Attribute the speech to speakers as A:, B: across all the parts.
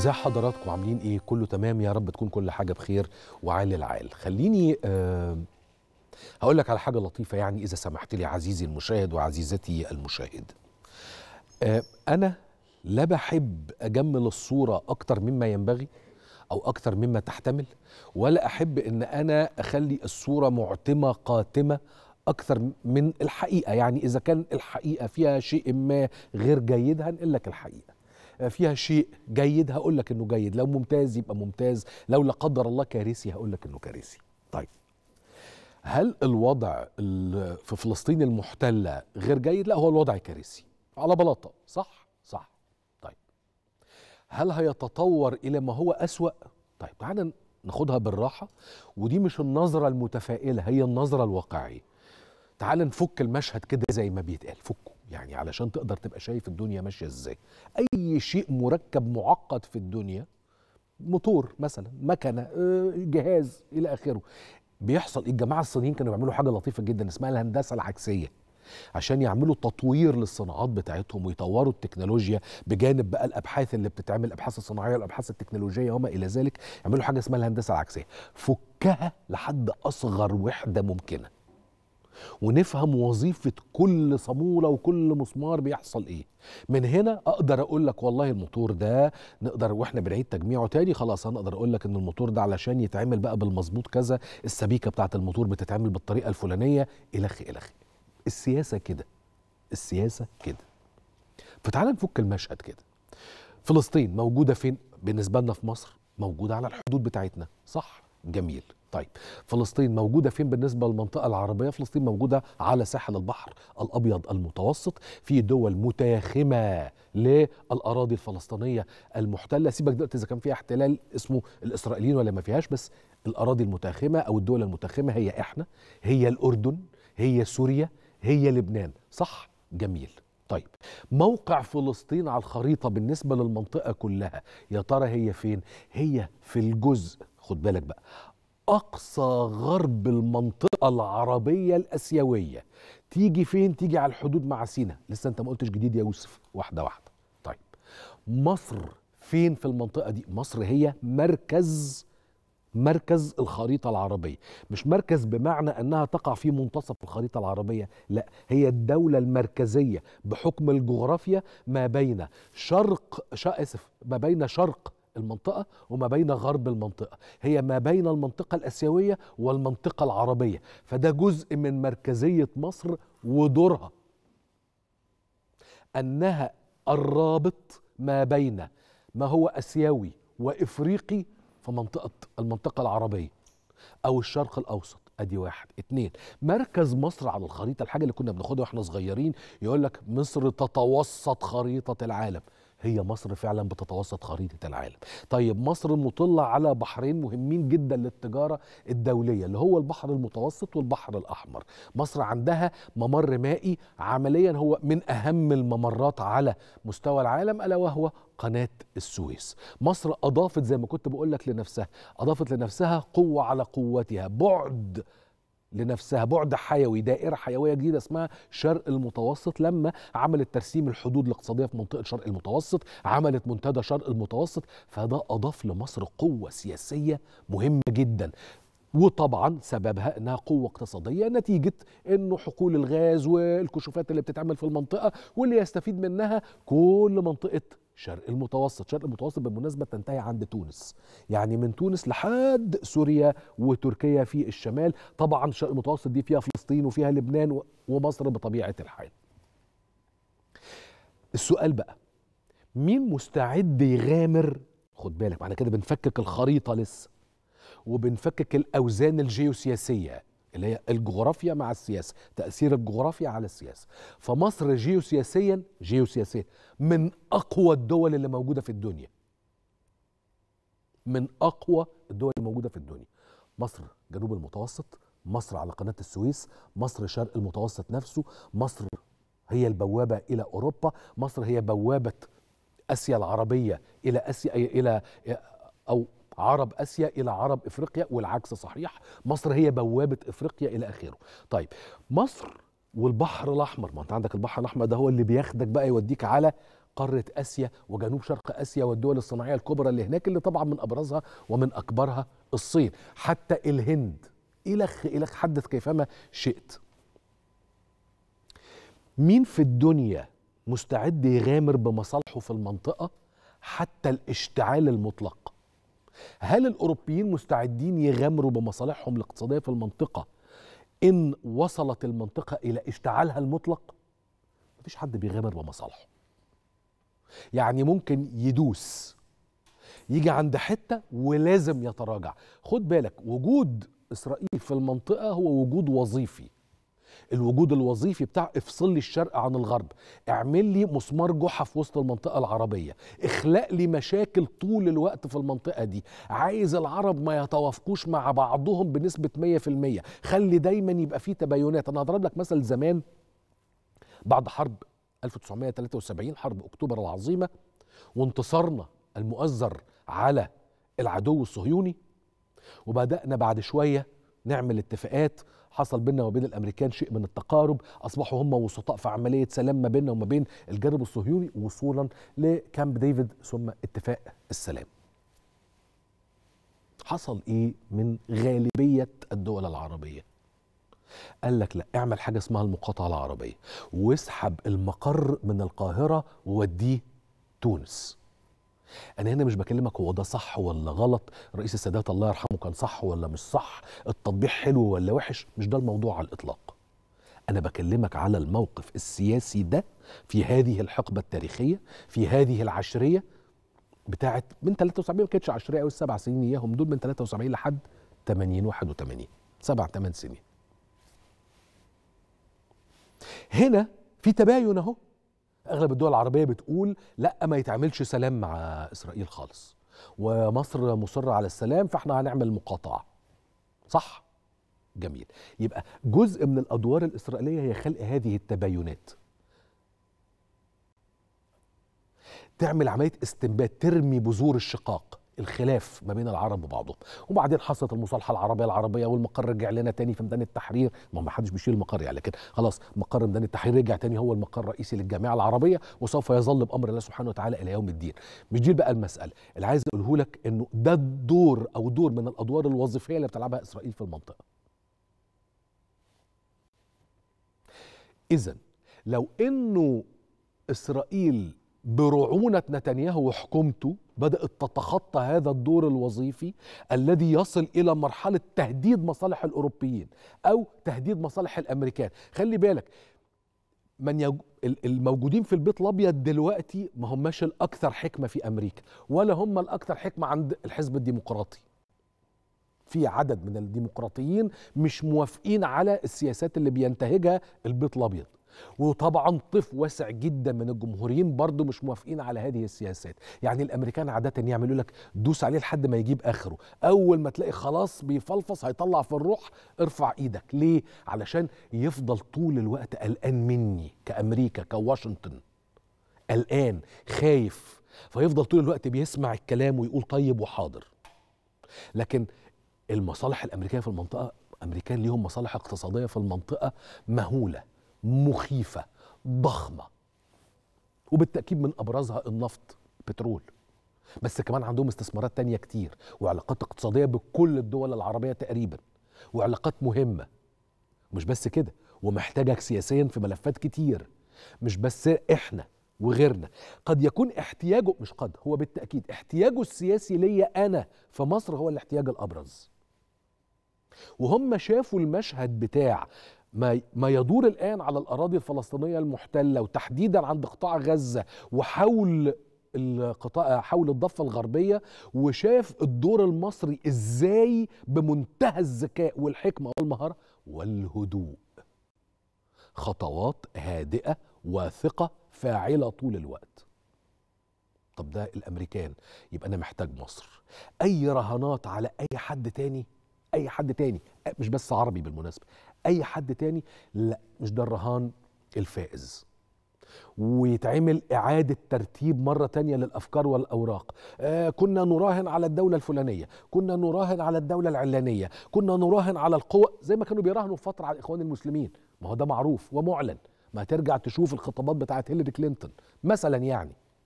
A: ازاي حضراتكم عاملين ايه كله تمام يا رب تكون كل حاجه بخير وعال العال خليني أه هقول لك على حاجه لطيفه يعني اذا سمحت لي عزيزي المشاهد وعزيزتي المشاهد أه انا لا بحب اجمل الصوره اكتر مما ينبغي او اكتر مما تحتمل ولا احب ان انا اخلي الصوره معتمه قاتمه اكثر من الحقيقه يعني اذا كان الحقيقه فيها شيء ما غير جيد هنقول لك الحقيقه فيها شيء جيد هقول لك انه جيد لو ممتاز يبقى ممتاز لو لا قدر الله كارثي هقول لك انه كارثي طيب هل الوضع ال- في فلسطين المحتله غير جيد لا هو الوضع كارثي على بلاطه صح صح طيب هل هيتطور الى ما هو اسوا طيب تعالى ناخدها بالراحه ودي مش النظره المتفائله هي النظره الواقعيه تعال نفك المشهد كده زي ما بيتقال فكه يعني علشان تقدر تبقى شايف الدنيا ماشيه ازاي اي شيء مركب معقد في الدنيا موتور مثلا مكنه آه، جهاز الى اخره بيحصل الجماعه الصينيين كانوا بيعملوا حاجه لطيفه جدا اسمها الهندسه العكسيه عشان يعملوا تطوير للصناعات بتاعتهم ويطوروا التكنولوجيا بجانب بقى الابحاث اللي بتتعمل الابحاث الصناعيه والابحاث التكنولوجيه وما الى ذلك يعملوا حاجه اسمها الهندسه العكسيه فكها لحد اصغر وحده ممكنه ونفهم وظيفة كل صامولة وكل مسمار بيحصل ايه من هنا اقدر اقول لك والله الموتور ده نقدر واحنا بنعيد تجميعه تاني خلاص انا اقدر اقول لك ان الموتور ده علشان يتعمل بقى بالمظبوط كذا السبيكة بتاعت الموتور بتتعمل بالطريقة الفلانية الخ الخ السياسة كده السياسة كده فتعال نفك المشهد كده فلسطين موجودة فين بالنسبة لنا في مصر موجودة على الحدود بتاعتنا صح جميل طيب فلسطين موجودة فين بالنسبة للمنطقة العربية فلسطين موجودة على ساحل البحر الأبيض المتوسط في دول متاخمة للأراضي الفلسطينية المحتلة سيبك دلوقتي إذا كان فيها احتلال اسمه الإسرائيليين ولا ما فيهاش بس الأراضي المتاخمة أو الدول المتاخمة هي إحنا هي الأردن هي سوريا هي لبنان صح جميل طيب موقع فلسطين على الخريطة بالنسبة للمنطقة كلها يا ترى هي فين هي في الجزء خد بالك بقى أقصى غرب المنطقة العربية الأسيوية تيجي فين تيجي على الحدود مع سينا لسه أنت ما قلتش جديد يا يوسف واحدة واحدة طيب مصر فين في المنطقة دي مصر هي مركز مركز الخريطة العربية مش مركز بمعنى أنها تقع في منتصف الخريطة العربية لا هي الدولة المركزية بحكم الجغرافيا ما بين شرق شا اسف ما بين شرق المنطقة وما بين غرب المنطقة هي ما بين المنطقة الأسيوية والمنطقة العربية فده جزء من مركزية مصر ودورها أنها الرابط ما بين ما هو أسيوي وإفريقي في منطقة المنطقة العربية أو الشرق الأوسط ادي واحد اتنين مركز مصر على الخريطة الحاجة اللي كنا بناخدها واحنا صغيرين يقول لك مصر تتوسط خريطة العالم هي مصر فعلا بتتوسط خريطة العالم طيب مصر مطلة على بحرين مهمين جدا للتجارة الدولية اللي هو البحر المتوسط والبحر الأحمر مصر عندها ممر مائي عمليا هو من أهم الممرات على مستوى العالم ألا وهو قناة السويس مصر أضافت زي ما كنت بقول لك لنفسها أضافت لنفسها قوة على قوتها بعد لنفسها بعد حيوي دائرة حيوية جديدة اسمها شرق المتوسط لما عملت ترسيم الحدود الاقتصادية في منطقة شرق المتوسط عملت منتدى شرق المتوسط فده أضاف لمصر قوة سياسية مهمة جدا وطبعا سببها انها قوه اقتصاديه نتيجه انه حقول الغاز والكشوفات اللي بتتعمل في المنطقه واللي يستفيد منها كل منطقه شرق المتوسط شرق المتوسط بالمناسبة تنتهي عند تونس يعني من تونس لحد سوريا وتركيا في الشمال طبعا شرق المتوسط دي فيها فلسطين وفيها لبنان و- ومصر بطبيعة الحال السؤال بقى مين مستعد يغامر خد بالك معنا كده بنفكك الخريطة لسه وبنفكك الأوزان الجيوسياسية اللي هي الجغرافيا مع السياسة تأثير الجغرافيا على السياسة فمصر جيوسياسيا جيوسياسيا من أقوى الدول اللي موجودة في الدنيا من أقوى الدول اللي موجودة في الدنيا مصر جنوب المتوسط مصر على قناة السويس مصر شرق المتوسط نفسه مصر هي البوابة إلى أوروبا مصر هي بوابة آسيا العربية إلى آسيا إلى أو عرب اسيا الى عرب افريقيا والعكس صحيح مصر هي بوابه افريقيا الى اخره طيب مصر والبحر الاحمر ما انت عندك البحر الاحمر ده هو اللي بياخدك بقى يوديك على قاره اسيا وجنوب شرق اسيا والدول الصناعيه الكبرى اللي هناك اللي طبعا من ابرزها ومن اكبرها الصين حتى الهند الخ الخ حدث كيفما شئت مين في الدنيا مستعد يغامر بمصالحه في المنطقه حتى الاشتعال المطلق هل الاوروبيين مستعدين يغامروا بمصالحهم الاقتصاديه في المنطقه ان وصلت المنطقه الى اشتعالها المطلق مفيش حد بيغامر بمصالحه يعني ممكن يدوس يجي عند حته ولازم يتراجع خد بالك وجود اسرائيل في المنطقه هو وجود وظيفي الوجود الوظيفي بتاع افصل لي الشرق عن الغرب اعمل لي مسمار جحا في وسط المنطقة العربية اخلق لي مشاكل طول الوقت في المنطقة دي عايز العرب ما يتوافقوش مع بعضهم بنسبة 100% خلي دايما يبقى في تباينات انا هضرب لك مثل زمان بعد حرب 1973 حرب اكتوبر العظيمة وانتصارنا المؤزر على العدو الصهيوني وبدأنا بعد شوية نعمل اتفاقات حصل بيننا وبين الامريكان شيء من التقارب اصبحوا هم وسطاء في عمليه سلام ما بيننا وما بين الجانب الصهيوني وصولا لكامب ديفيد ثم اتفاق السلام حصل ايه من غالبيه الدول العربيه قال لك لا اعمل حاجه اسمها المقاطعه العربيه واسحب المقر من القاهره ووديه تونس انا هنا مش بكلمك هو ده صح ولا غلط رئيس السادات الله يرحمه كان صح ولا مش صح التطبيع حلو ولا وحش مش ده الموضوع على الاطلاق انا بكلمك على الموقف السياسي ده في هذه الحقبه التاريخيه في هذه العشريه بتاعت من 73 ما كانتش عشريه قوي السبع سنين اياهم دول من 73 لحد 80 81 سبع ثمان سنين هنا في تباين اهو اغلب الدول العربيه بتقول لا ما يتعملش سلام مع اسرائيل خالص ومصر مصره على السلام فاحنا هنعمل مقاطعه صح جميل يبقى جزء من الادوار الاسرائيليه هي خلق هذه التباينات تعمل عمليه استنبات ترمي بذور الشقاق الخلاف ما بين العرب وبعضهم وبعدين حصلت المصالحه العربيه العربيه والمقر رجع لنا تاني في ميدان التحرير ما ما حدش بيشيل المقر يعني لكن خلاص مقر ميدان التحرير رجع تاني هو المقر الرئيسي للجامعه العربيه وسوف يظل بامر الله سبحانه وتعالى الى يوم الدين مش دي بقى المساله اللي عايز اقوله لك انه ده الدور او دور من الادوار الوظيفيه اللي بتلعبها اسرائيل في المنطقه اذا لو انه اسرائيل برعونة نتنياهو وحكومته بدأت تتخطى هذا الدور الوظيفي الذي يصل إلى مرحلة تهديد مصالح الأوروبيين أو تهديد مصالح الأمريكان خلي بالك من يج... الموجودين في البيت الأبيض دلوقتي ما هماش الأكثر حكمة في أمريكا ولا هم الأكثر حكمة عند الحزب الديمقراطي في عدد من الديمقراطيين مش موافقين على السياسات اللي بينتهجها البيت الأبيض وطبعا طيف واسع جدا من الجمهوريين برضو مش موافقين على هذه السياسات يعني الامريكان عاده يعملوا لك دوس عليه لحد ما يجيب اخره اول ما تلاقي خلاص بيفلفص هيطلع في الروح ارفع ايدك ليه علشان يفضل طول الوقت قلقان مني كامريكا كواشنطن قلقان خايف فيفضل طول الوقت بيسمع الكلام ويقول طيب وحاضر لكن المصالح الامريكيه في المنطقه امريكان ليهم مصالح اقتصاديه في المنطقه مهوله مخيفة ضخمة وبالتأكيد من أبرزها النفط بترول بس كمان عندهم استثمارات تانية كتير وعلاقات اقتصادية بكل الدول العربية تقريبا وعلاقات مهمة مش بس كده ومحتاجك سياسيا في ملفات كتير مش بس احنا وغيرنا قد يكون احتياجه مش قد هو بالتأكيد احتياجه السياسي ليا أنا في مصر هو الاحتياج الأبرز وهم شافوا المشهد بتاع ما ما يدور الان على الاراضي الفلسطينيه المحتله وتحديدا عند قطاع غزه وحول القطاع حول الضفه الغربيه وشاف الدور المصري ازاي بمنتهى الذكاء والحكمه والمهاره والهدوء خطوات هادئه واثقه فاعله طول الوقت طب ده الامريكان يبقى انا محتاج مصر اي رهانات على اي حد تاني اي حد تاني مش بس عربي بالمناسبه اي حد تاني لا مش ده الرهان الفائز ويتعمل إعادة ترتيب مرة تانية للأفكار والأوراق آه كنا نراهن على الدولة الفلانية كنا نراهن على الدولة العلانية كنا نراهن على القوة زي ما كانوا بيراهنوا في فترة على الإخوان المسلمين ما هو ده معروف ومعلن ما ترجع تشوف الخطابات بتاعت هيلاري كلينتون مثلا يعني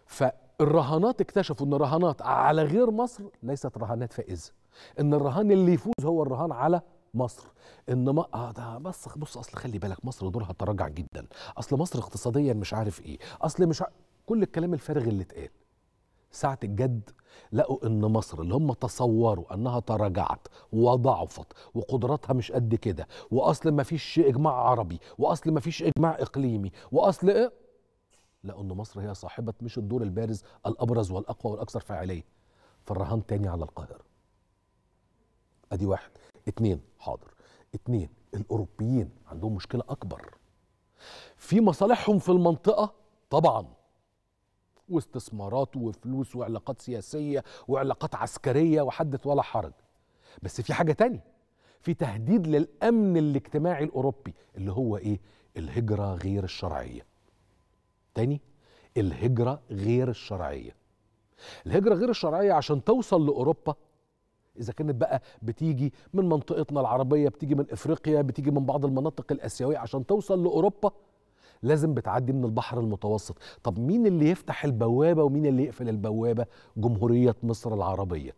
A: فالرهانات اكتشفوا ان الرهانات على غير مصر ليست رهانات فائزه ان الرهان اللي يفوز هو الرهان على مصر ان ما اه ده بس بص اصل خلي بالك مصر دورها تراجع جدا اصل مصر اقتصاديا مش عارف ايه اصل مش ع... كل الكلام الفارغ اللي اتقال ساعة الجد لقوا ان مصر اللي هم تصوروا انها تراجعت وضعفت وقدراتها مش قد كده واصل ما فيش اجماع عربي واصل ما فيش اجماع اقليمي واصل ايه لقوا ان مصر هي صاحبة مش الدور البارز الابرز والاقوى والاكثر فاعلية فالرهان تاني على القاهرة ادي واحد اتنين حاضر اتنين الاوروبيين عندهم مشكلة اكبر في مصالحهم في المنطقة طبعا واستثمارات وفلوس وعلاقات سياسية وعلاقات عسكرية وحدث ولا حرج بس في حاجة تانية في تهديد للأمن الاجتماعي الأوروبي اللي هو إيه؟ الهجرة غير الشرعية تاني الهجرة غير الشرعية الهجرة غير الشرعية عشان توصل لأوروبا إذا كانت بقى بتيجي من منطقتنا العربية بتيجي من إفريقيا بتيجي من بعض المناطق الآسيوية عشان توصل لأوروبا لازم بتعدي من البحر المتوسط طب مين اللي يفتح البوابة ومين اللي يقفل البوابة جمهورية مصر العربية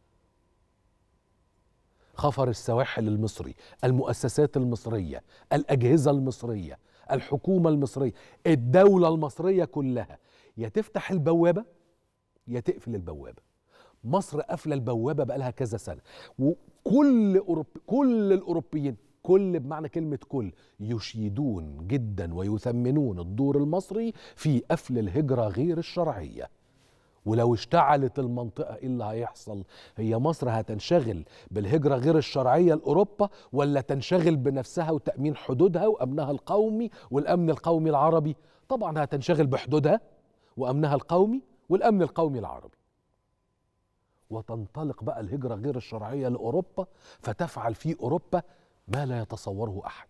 A: خفر السواحل المصري المؤسسات المصرية الأجهزة المصرية الحكومة المصرية الدولة المصرية كلها يا تفتح البوابة يا تقفل البوابة مصر قافلة البوابة بقالها كذا سنة وكل أوروبي كل الأوروبيين كل بمعنى كلمة كل يشيدون جدا ويثمنون الدور المصري في قفل الهجرة غير الشرعية ولو اشتعلت المنطقة ايه اللي هيحصل هي مصر هتنشغل بالهجرة غير الشرعية لأوروبا ولا تنشغل بنفسها وتأمين حدودها وأمنها القومي والأمن القومي العربي طبعا هتنشغل بحدودها وأمنها القومي والأمن القومي العربي وتنطلق بقى الهجرة غير الشرعية لأوروبا فتفعل في أوروبا ما لا يتصوره احد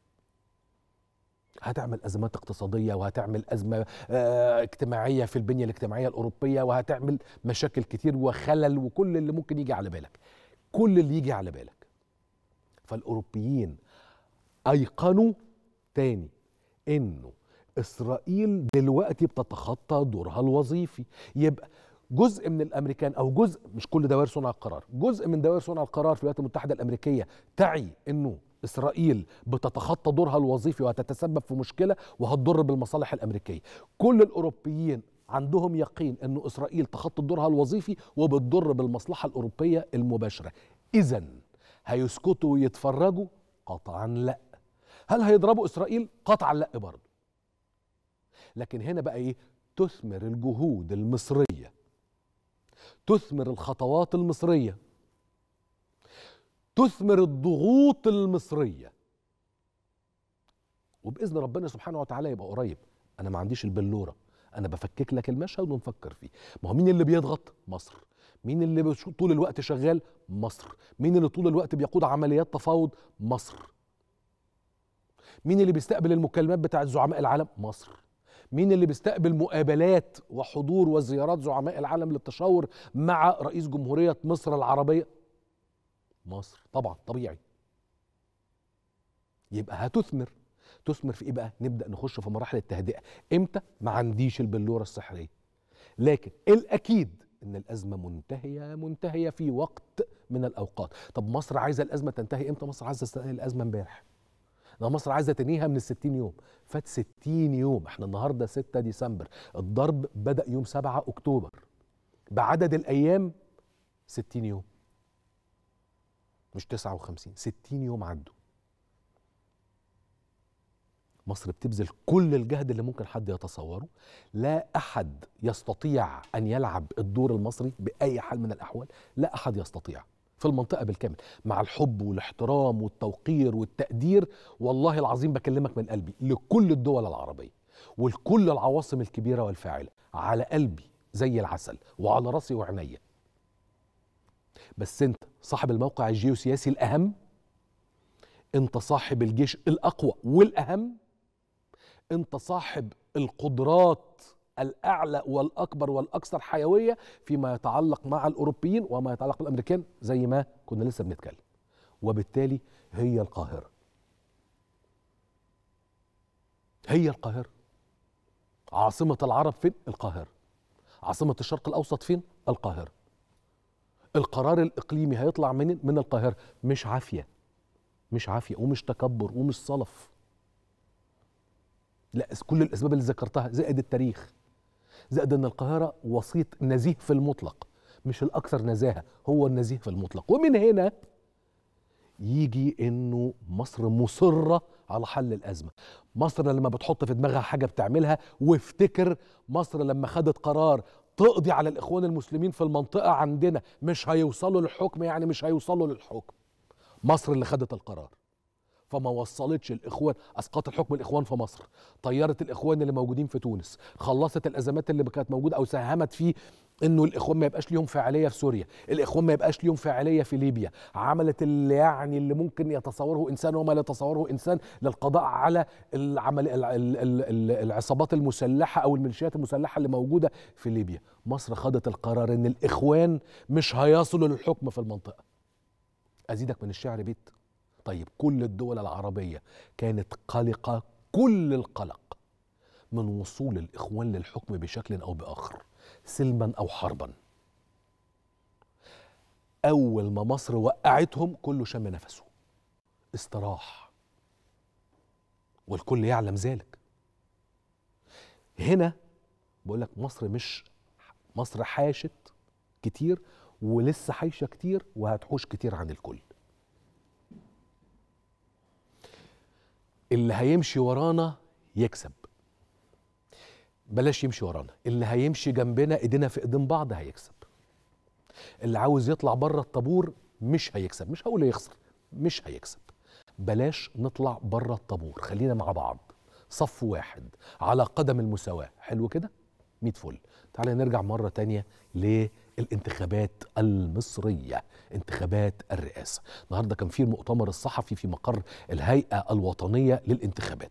A: هتعمل ازمات اقتصاديه وهتعمل ازمه اه اجتماعيه في البنيه الاجتماعيه الاوروبيه وهتعمل مشاكل كتير وخلل وكل اللي ممكن يجي على بالك كل اللي يجي على بالك فالاوروبيين ايقنوا تاني انه اسرائيل دلوقتي بتتخطى دورها الوظيفي يبقى جزء من الامريكان او جزء مش كل دوائر صنع القرار جزء من دوائر صنع القرار في الولايات المتحده الامريكيه تعي انه اسرائيل بتتخطى دورها الوظيفي وهتتسبب في مشكله وهتضر بالمصالح الامريكيه كل الاوروبيين عندهم يقين انه اسرائيل تخطت دورها الوظيفي وبتضر بالمصلحه الاوروبيه المباشره اذا هيسكتوا ويتفرجوا قطعا لا هل هيضربوا اسرائيل قطعا لا برضه لكن هنا بقى ايه تثمر الجهود المصريه تثمر الخطوات المصريه تثمر الضغوط المصريه وباذن ربنا سبحانه وتعالى يبقى قريب انا ما عنديش البلوره انا بفكك لك المشهد ونفكر فيه ما هو مين اللي بيضغط مصر مين اللي طول الوقت شغال مصر مين اللي طول الوقت بيقود عمليات تفاوض مصر مين اللي بيستقبل المكالمات بتاعت زعماء العالم مصر مين اللي بيستقبل مقابلات وحضور وزيارات زعماء العالم للتشاور مع رئيس جمهورية مصر العربية مصر طبعا طبيعي يبقى هتثمر تثمر في ايه بقى نبدا نخش في مراحل التهدئه امتى ما عنديش البلوره السحريه لكن الاكيد ان الازمه منتهيه منتهيه في وقت من الاوقات طب مصر عايزه الازمه تنتهي امتى مصر عايزه تنتهي الازمه امبارح ده مصر عايزه تنهيها من ال 60 يوم فات 60 يوم احنا النهارده 6 ديسمبر الضرب بدا يوم 7 اكتوبر بعدد الايام 60 يوم مش 59 60 يوم عدوا مصر بتبذل كل الجهد اللي ممكن حد يتصوره لا احد يستطيع ان يلعب الدور المصري باي حال من الاحوال لا احد يستطيع في المنطقه بالكامل مع الحب والاحترام والتوقير والتقدير والله العظيم بكلمك من قلبي لكل الدول العربيه ولكل العواصم الكبيره والفاعله على قلبي زي العسل وعلى راسي وعينيا بس انت صاحب الموقع الجيوسياسي الاهم انت صاحب الجيش الاقوى والاهم انت صاحب القدرات الاعلى والاكبر والاكثر حيويه فيما يتعلق مع الاوروبيين وما يتعلق بالامريكان زي ما كنا لسه بنتكلم وبالتالي هي القاهره هي القاهره عاصمه العرب فين القاهره عاصمه الشرق الاوسط فين القاهره القرار الاقليمي هيطلع من من القاهره مش عافيه مش عافيه ومش تكبر ومش صلف لا كل الاسباب اللي ذكرتها زائد التاريخ زائد ان القاهره وسيط نزيه في المطلق مش الاكثر نزاهه هو النزيه في المطلق ومن هنا يجي انه مصر مصره على حل الازمه مصر لما بتحط في دماغها حاجه بتعملها وافتكر مصر لما خدت قرار تقضي على الاخوان المسلمين في المنطقه عندنا مش هيوصلوا للحكم يعني مش هيوصلوا للحكم مصر اللي خدت القرار فما وصلتش الاخوان اسقطت حكم الاخوان في مصر طيرت الاخوان اللي موجودين في تونس خلصت الازمات اللي كانت موجوده او ساهمت في انه الاخوان ما يبقاش ليهم فاعليه في سوريا الاخوان ما يبقاش ليهم فاعليه في ليبيا عملت اللي يعني اللي ممكن يتصوره انسان وما لا يتصوره انسان للقضاء على العمل العصابات المسلحه او الميليشيات المسلحه اللي موجوده في ليبيا مصر خدت القرار ان الاخوان مش هيصلوا للحكم في المنطقه ازيدك من الشعر بيت طيب كل الدول العربيه كانت قلقه كل القلق من وصول الاخوان للحكم بشكل او باخر سلما او حربا اول ما مصر وقعتهم كله شم نفسه استراح والكل يعلم ذلك هنا بقول لك مصر مش مصر حاشت كتير ولسه حايشه كتير وهتحوش كتير عن الكل اللي هيمشي ورانا يكسب بلاش يمشي ورانا اللي هيمشي جنبنا ايدينا في ايدين بعض هيكسب اللي عاوز يطلع بره الطابور مش هيكسب مش هقول يخسر مش هيكسب بلاش نطلع بره الطابور خلينا مع بعض صف واحد على قدم المساواة حلو كده ميت فل تعالى نرجع مرة تانية للانتخابات المصرية انتخابات الرئاسة النهاردة كان في المؤتمر الصحفي في مقر الهيئة الوطنية للانتخابات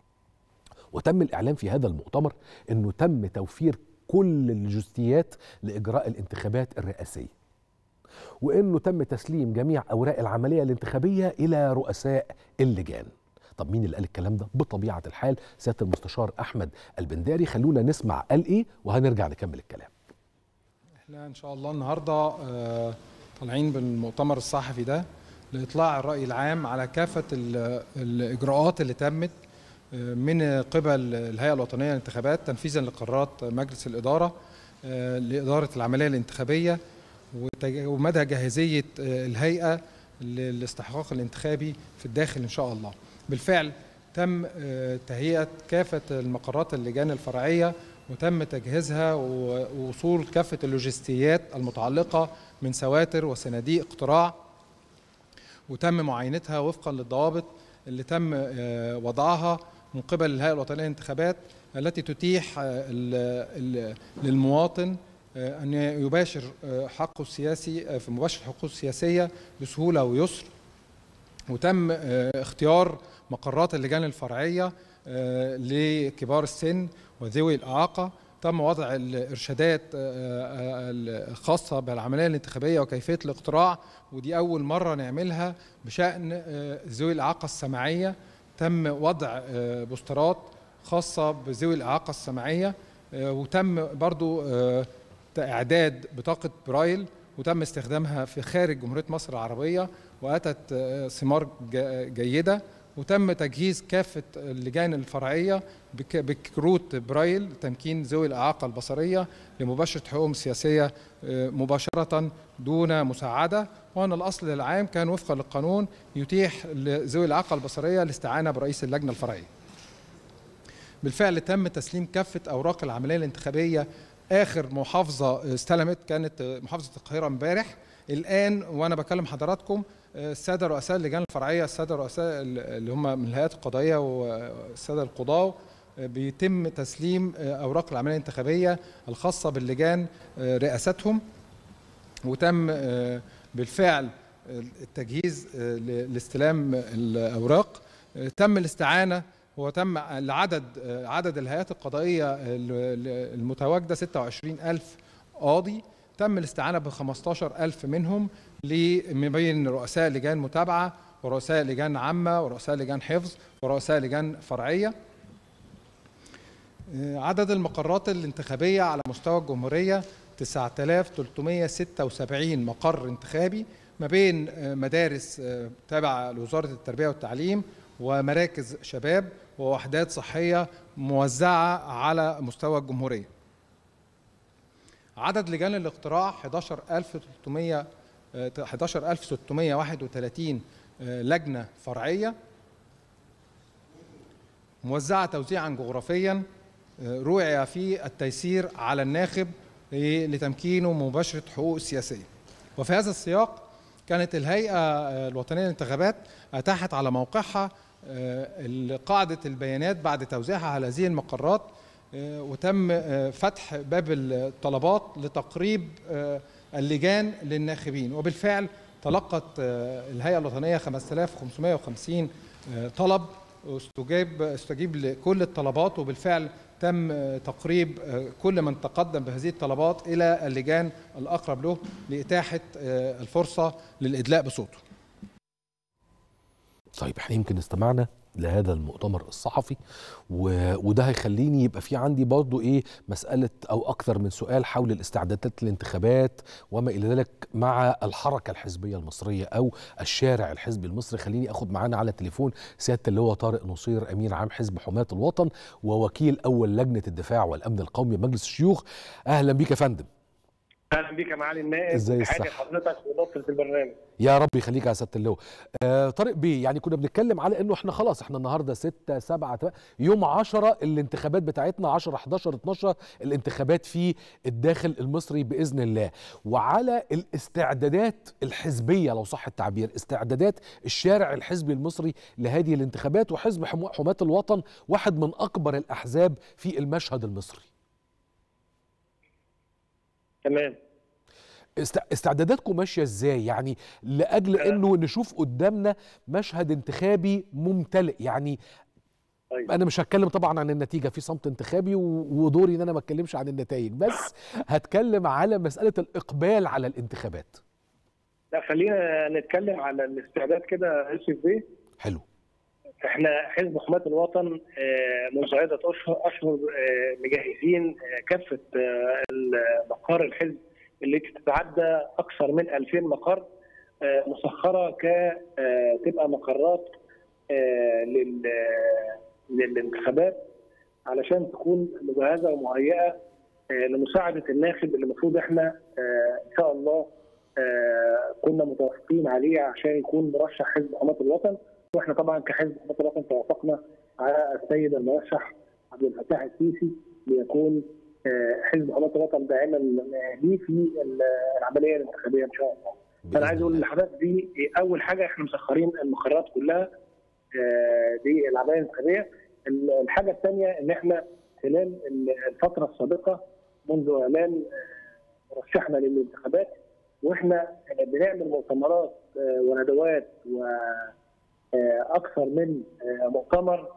A: وتم الإعلان في هذا المؤتمر أنه تم توفير كل الجزئيات لإجراء الانتخابات الرئاسية وأنه تم تسليم جميع أوراق العملية الانتخابية إلى رؤساء اللجان طب مين اللي قال الكلام ده بطبيعة الحال سيادة المستشار أحمد البنداري خلونا نسمع قال إيه وهنرجع نكمل الكلام
B: احنا إن شاء الله النهاردة آه، طالعين بالمؤتمر الصحفي ده لإطلاع الرأي العام على كافة الإجراءات اللي تمت من قبل الهيئة الوطنية للانتخابات تنفيذا لقرارات مجلس الإدارة آه، لإدارة العملية الانتخابية ومدى جاهزية آه، الهيئة للاستحقاق الانتخابي في الداخل إن شاء الله بالفعل تم آه، تهيئة كافة المقرات اللجان الفرعية وتم تجهيزها ووصول كافة اللوجستيات المتعلقة من سواتر وصناديق اقتراع وتم معاينتها وفقا للضوابط اللي تم وضعها من قبل الهيئة الوطنية للانتخابات التي تتيح آه، للمواطن آه، أن يباشر آه، حقه السياسي في مباشرة حقوقه السياسية بسهولة ويسر وتم اختيار مقرات اللجان الفرعية لكبار السن وذوي الإعاقة تم وضع الإرشادات الخاصة بالعملية الانتخابية وكيفية الاقتراع ودي أول مرة نعملها بشأن ذوي الإعاقة السمعية تم وضع آه، بوسترات خاصة بذوي الإعاقة السمعية آه، وتم برضو آه، إعداد بطاقة برايل وتم استخدامها في خارج جمهورية مصر العربية وأتت ثمار جيدة وتم تجهيز كافة اللجان الفرعية بكروت برايل تمكين ذوي الإعاقة البصرية لمباشرة حقوقهم السياسية مباشرة دون مساعدة وأن الأصل العام كان وفقا للقانون يتيح لذوي الإعاقة البصرية الاستعانة برئيس اللجنة الفرعية بالفعل تم تسليم كافة أوراق العملية الانتخابية آخر محافظة استلمت كانت محافظة القاهرة امبارح الآن وأنا بكلم حضراتكم السادة رؤساء اللجان الفرعية السادة رؤساء اللي هم من الهيئات القضائية والسادة القضاة بيتم تسليم أوراق العملية الانتخابية الخاصة باللجان رئاستهم وتم بالفعل التجهيز لاستلام الأوراق تم الاستعانة وتم العدد عدد الهيئات القضائية المتواجدة 26000 قاضي تم الاستعانة ب 15000 منهم من بين رؤساء لجان متابعة ورؤساء لجان عامة ورؤساء لجان حفظ ورؤساء لجان فرعية عدد المقرات الانتخابية على مستوى الجمهورية 9376 مقر انتخابي ما بين مدارس تابعة لوزارة التربية والتعليم ومراكز شباب ووحدات صحية موزعة على مستوى الجمهورية عدد لجان الاقتراع 11300 11631 لجنة فرعية موزعة توزيعا جغرافيا روعي في التيسير على الناخب لتمكينه من مباشرة حقوقه السياسية وفي هذا السياق كانت الهيئة الوطنية للانتخابات أتاحت على موقعها قاعدة البيانات بعد توزيعها على هذه المقرات وتم فتح باب الطلبات لتقريب اللجان للناخبين وبالفعل تلقت الهيئة الوطنية 5550 طلب واستجاب استجيب لكل الطلبات وبالفعل تم تقريب كل من تقدم بهذه الطلبات الى اللجان الاقرب له لاتاحه الفرصه للادلاء بصوته.
A: طيب احنا يمكن استمعنا لهذا المؤتمر الصحفي و... وده هيخليني يبقى في عندي برضو ايه مسألة او اكثر من سؤال حول الاستعدادات للانتخابات وما الى ذلك مع الحركة الحزبية المصرية او الشارع الحزبي المصري خليني اخد معانا على التليفون سيادة اللواء طارق نصير امين عام حزب حماة الوطن ووكيل اول لجنة الدفاع والامن القومي بمجلس الشيوخ اهلا بيك يا فندم
C: اهلا بيك يا معالي النائب
A: ازاي
C: حاجه حضرتك ونصره البرنامج
A: يا رب يخليك يا سياده اللواء آه طارق بيه يعني كنا بنتكلم على انه احنا خلاص احنا النهارده 6 7 يوم 10 الانتخابات بتاعتنا 10 11 12 الانتخابات في الداخل المصري باذن الله وعلى الاستعدادات الحزبيه لو صح التعبير استعدادات الشارع الحزبي المصري لهذه الانتخابات وحزب حماة الوطن واحد من اكبر الاحزاب في المشهد المصري
C: تمام
A: استعداداتكم ماشيه ازاي يعني لاجل انه نشوف قدامنا مشهد انتخابي ممتلئ يعني طيب. انا مش هتكلم طبعا عن النتيجه في صمت انتخابي ودوري ان انا ما اتكلمش عن النتائج بس هتكلم على مساله الاقبال على الانتخابات
C: لا خلينا نتكلم على الاستعداد كده يوسف بيه
A: حلو
C: احنا حزب حماة الوطن منذ عدة اشهر مجهزين كافة مقار الحزب اللي تتعدى اكثر من 2000 مقر مسخره ك تبقى مقرات للانتخابات علشان تكون مجهزه ومهيئه لمساعده الناخب اللي المفروض احنا ان شاء الله كنا متوافقين عليه عشان يكون مرشح حزب حماة الوطن واحنا طبعا كحزب حماة الوطن توافقنا على السيد المرشح عبد الفتاح السيسي ليكون حزب حماة الوطن داعما ليه في العمليه الانتخابيه ان شاء الله. فانا عايز اقول لحضرتك دي اول حاجه احنا مسخرين المقرات كلها دي العمليه الانتخابيه. الحاجه الثانيه ان احنا خلال الفتره السابقه منذ اعلان رشحنا للانتخابات واحنا بنعمل مؤتمرات وندوات واكثر من مؤتمر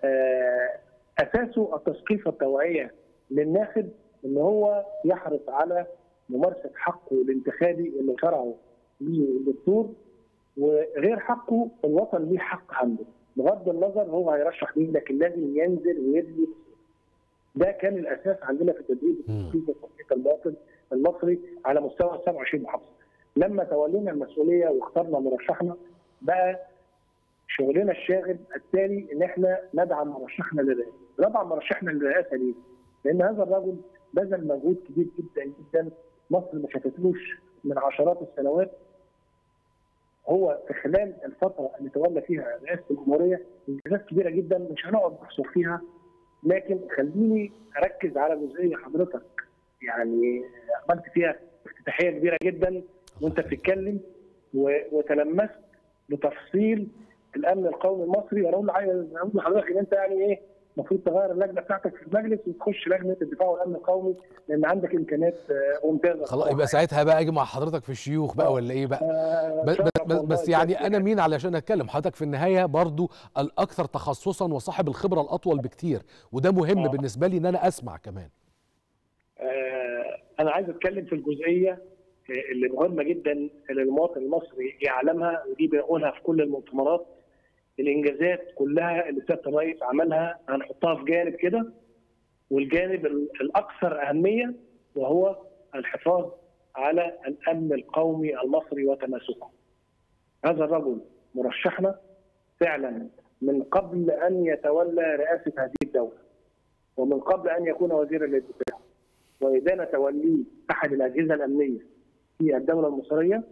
C: اساسه التثقيف والتوعيه للناخب ان هو يحرص على ممارسه حقه الانتخابي اللي شرعه ليه الدستور وغير حقه الوطن ليه حق عنده بغض النظر هو هيرشح مين لكن لازم ينزل ويدي ده كان الاساس عندنا في تدريب التثقيف والتثقيف المواطن المصري على مستوى 27 محافظه لما تولينا المسؤوليه واخترنا مرشحنا بقى شغلنا الشاغل التالي ان احنا ندعم مرشحنا للرئاسه ندعم مرشحنا للرئاسه ليه؟ لان هذا الرجل بذل مجهود كبير جدا جدا مصر ما شافتلوش من عشرات السنوات هو في خلال الفتره اللي تولى فيها رئاسه الجمهوريه انجازات كبيره جدا مش هنقعد نحصر فيها لكن خليني اركز على جزئيه حضرتك يعني عملت فيها افتتاحيه كبيره جدا وانت بتتكلم وتلمست بتفصيل الامن القومي المصري وانا اقول عايز اقول لحضرتك ان انت يعني ايه المفروض تغير اللجنه بتاعتك في المجلس وتخش لجنه الدفاع والامن القومي لان عندك امكانيات ممتازه
A: خلاص يبقى ساعتها بقى اجي مع حضرتك في الشيوخ بقى ولا ايه بقى بس, بس, بس يعني انا مين علشان اتكلم حضرتك في النهايه برضو الاكثر تخصصا وصاحب الخبره الاطول بكتير وده مهم آه. بالنسبه لي ان انا اسمع كمان
C: آه انا عايز اتكلم في الجزئيه اللي مهمه جدا اللي المواطن المصري يعلمها ودي بقولها في كل المؤتمرات الانجازات كلها اللي سياده الرئيس عملها هنحطها في جانب كده والجانب الاكثر اهميه وهو الحفاظ على الامن القومي المصري وتماسكه. هذا الرجل مرشحنا فعلا من قبل ان يتولى رئاسه هذه الدوله ومن قبل ان يكون وزيرا للدفاع واذا توليه احد الاجهزه الامنيه في الدوله المصريه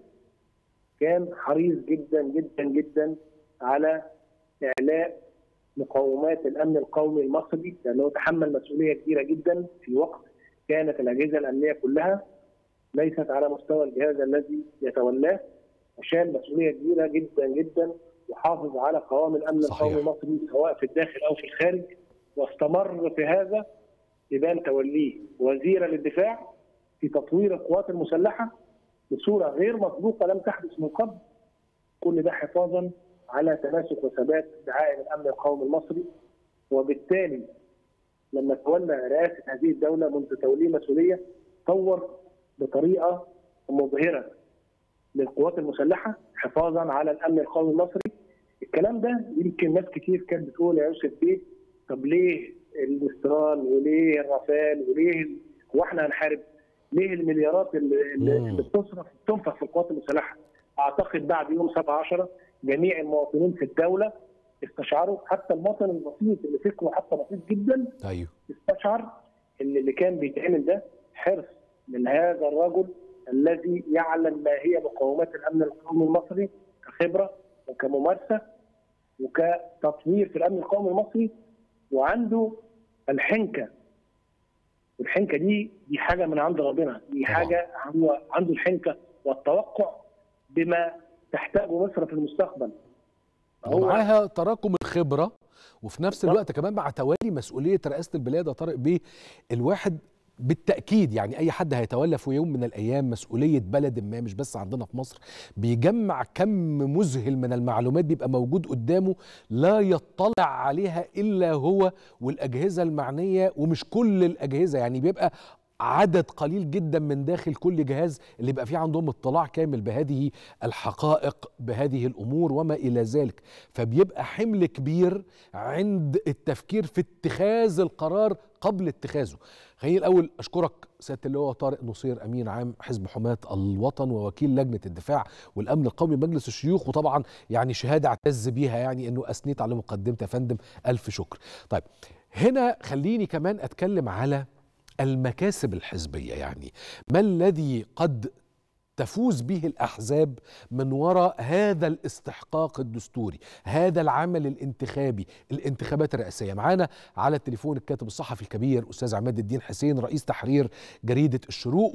C: كان حريص جدا جدا جدا على اعلاء مقومات الامن القومي المصري لانه تحمل مسؤوليه كبيره جدا في وقت كانت الاجهزه الامنيه كلها ليست على مستوى الجهاز الذي يتولاه وشال مسؤوليه كبيره جدا جدا وحافظ على قوام الامن
A: صحيح.
C: القومي المصري سواء في الداخل او في الخارج واستمر في هذا لبان توليه وزيرا للدفاع في تطوير القوات المسلحه بصوره غير مسبوقه لم تحدث من قبل كل ده حفاظا على تماسك وثبات دعائم الامن القومي المصري وبالتالي لما تولى رئاسه هذه الدوله منذ توليه مسؤوليه طور بطريقه مبهره للقوات المسلحه حفاظا على الامن القومي المصري الكلام ده يمكن ناس كتير كانت بتقول يا يوسف بيه طب ليه المسترال وليه الرافال وليه ال- هو احنا هنحارب ليه المليارات اللي, اللي
A: مم.
C: اللي بتصرف تنفق في القوات المسلحه اعتقد بعد يوم 7 10 جميع المواطنين في الدوله استشعروا حتى المواطن البسيط اللي فكره حتى بسيط جدا
A: ايوه
C: استشعر ان اللي كان بيتعمل ده حرص من هذا الرجل الذي يعلم ما هي مقومات الامن القومي المصري كخبره وكممارسه وكتطوير في الامن القومي المصري وعنده الحنكه الحنكه دي دي حاجه من عند ربنا دي
A: طبعا.
C: حاجه هو عنده الحنكه والتوقع بما تحتاجه مصر في المستقبل هو
A: ومعاها تراكم الخبره وفي نفس
C: بالظبط.
A: الوقت كمان مع توالي مسؤوليه رئاسه البلاد يا طارق بيه الواحد بالتاكيد يعني اي حد هيتولى في يوم من الايام مسؤوليه بلد ما مش بس عندنا في مصر بيجمع كم مذهل من المعلومات بيبقى موجود قدامه لا يطلع عليها الا هو والاجهزه المعنيه ومش كل الاجهزه يعني بيبقى عدد قليل جدا من داخل كل جهاز اللي بقى فيه عندهم اطلاع كامل بهذه الحقائق بهذه الامور وما الى ذلك فبيبقى حمل كبير عند التفكير في اتخاذ القرار قبل اتخاذه خليني الاول اشكرك سياده اللواء طارق نصير امين عام حزب حماه الوطن ووكيل لجنه الدفاع والامن القومي بمجلس الشيوخ وطبعا يعني شهاده اعتز بيها يعني انه اثنيت على مقدمتي يا فندم الف شكر طيب هنا خليني كمان اتكلم على المكاسب الحزبيه يعني ما الذي قد تفوز به الاحزاب من وراء هذا الاستحقاق الدستوري هذا العمل الانتخابي الانتخابات الرئاسيه معانا على التليفون الكاتب الصحفي الكبير استاذ عماد الدين حسين رئيس تحرير جريده الشروق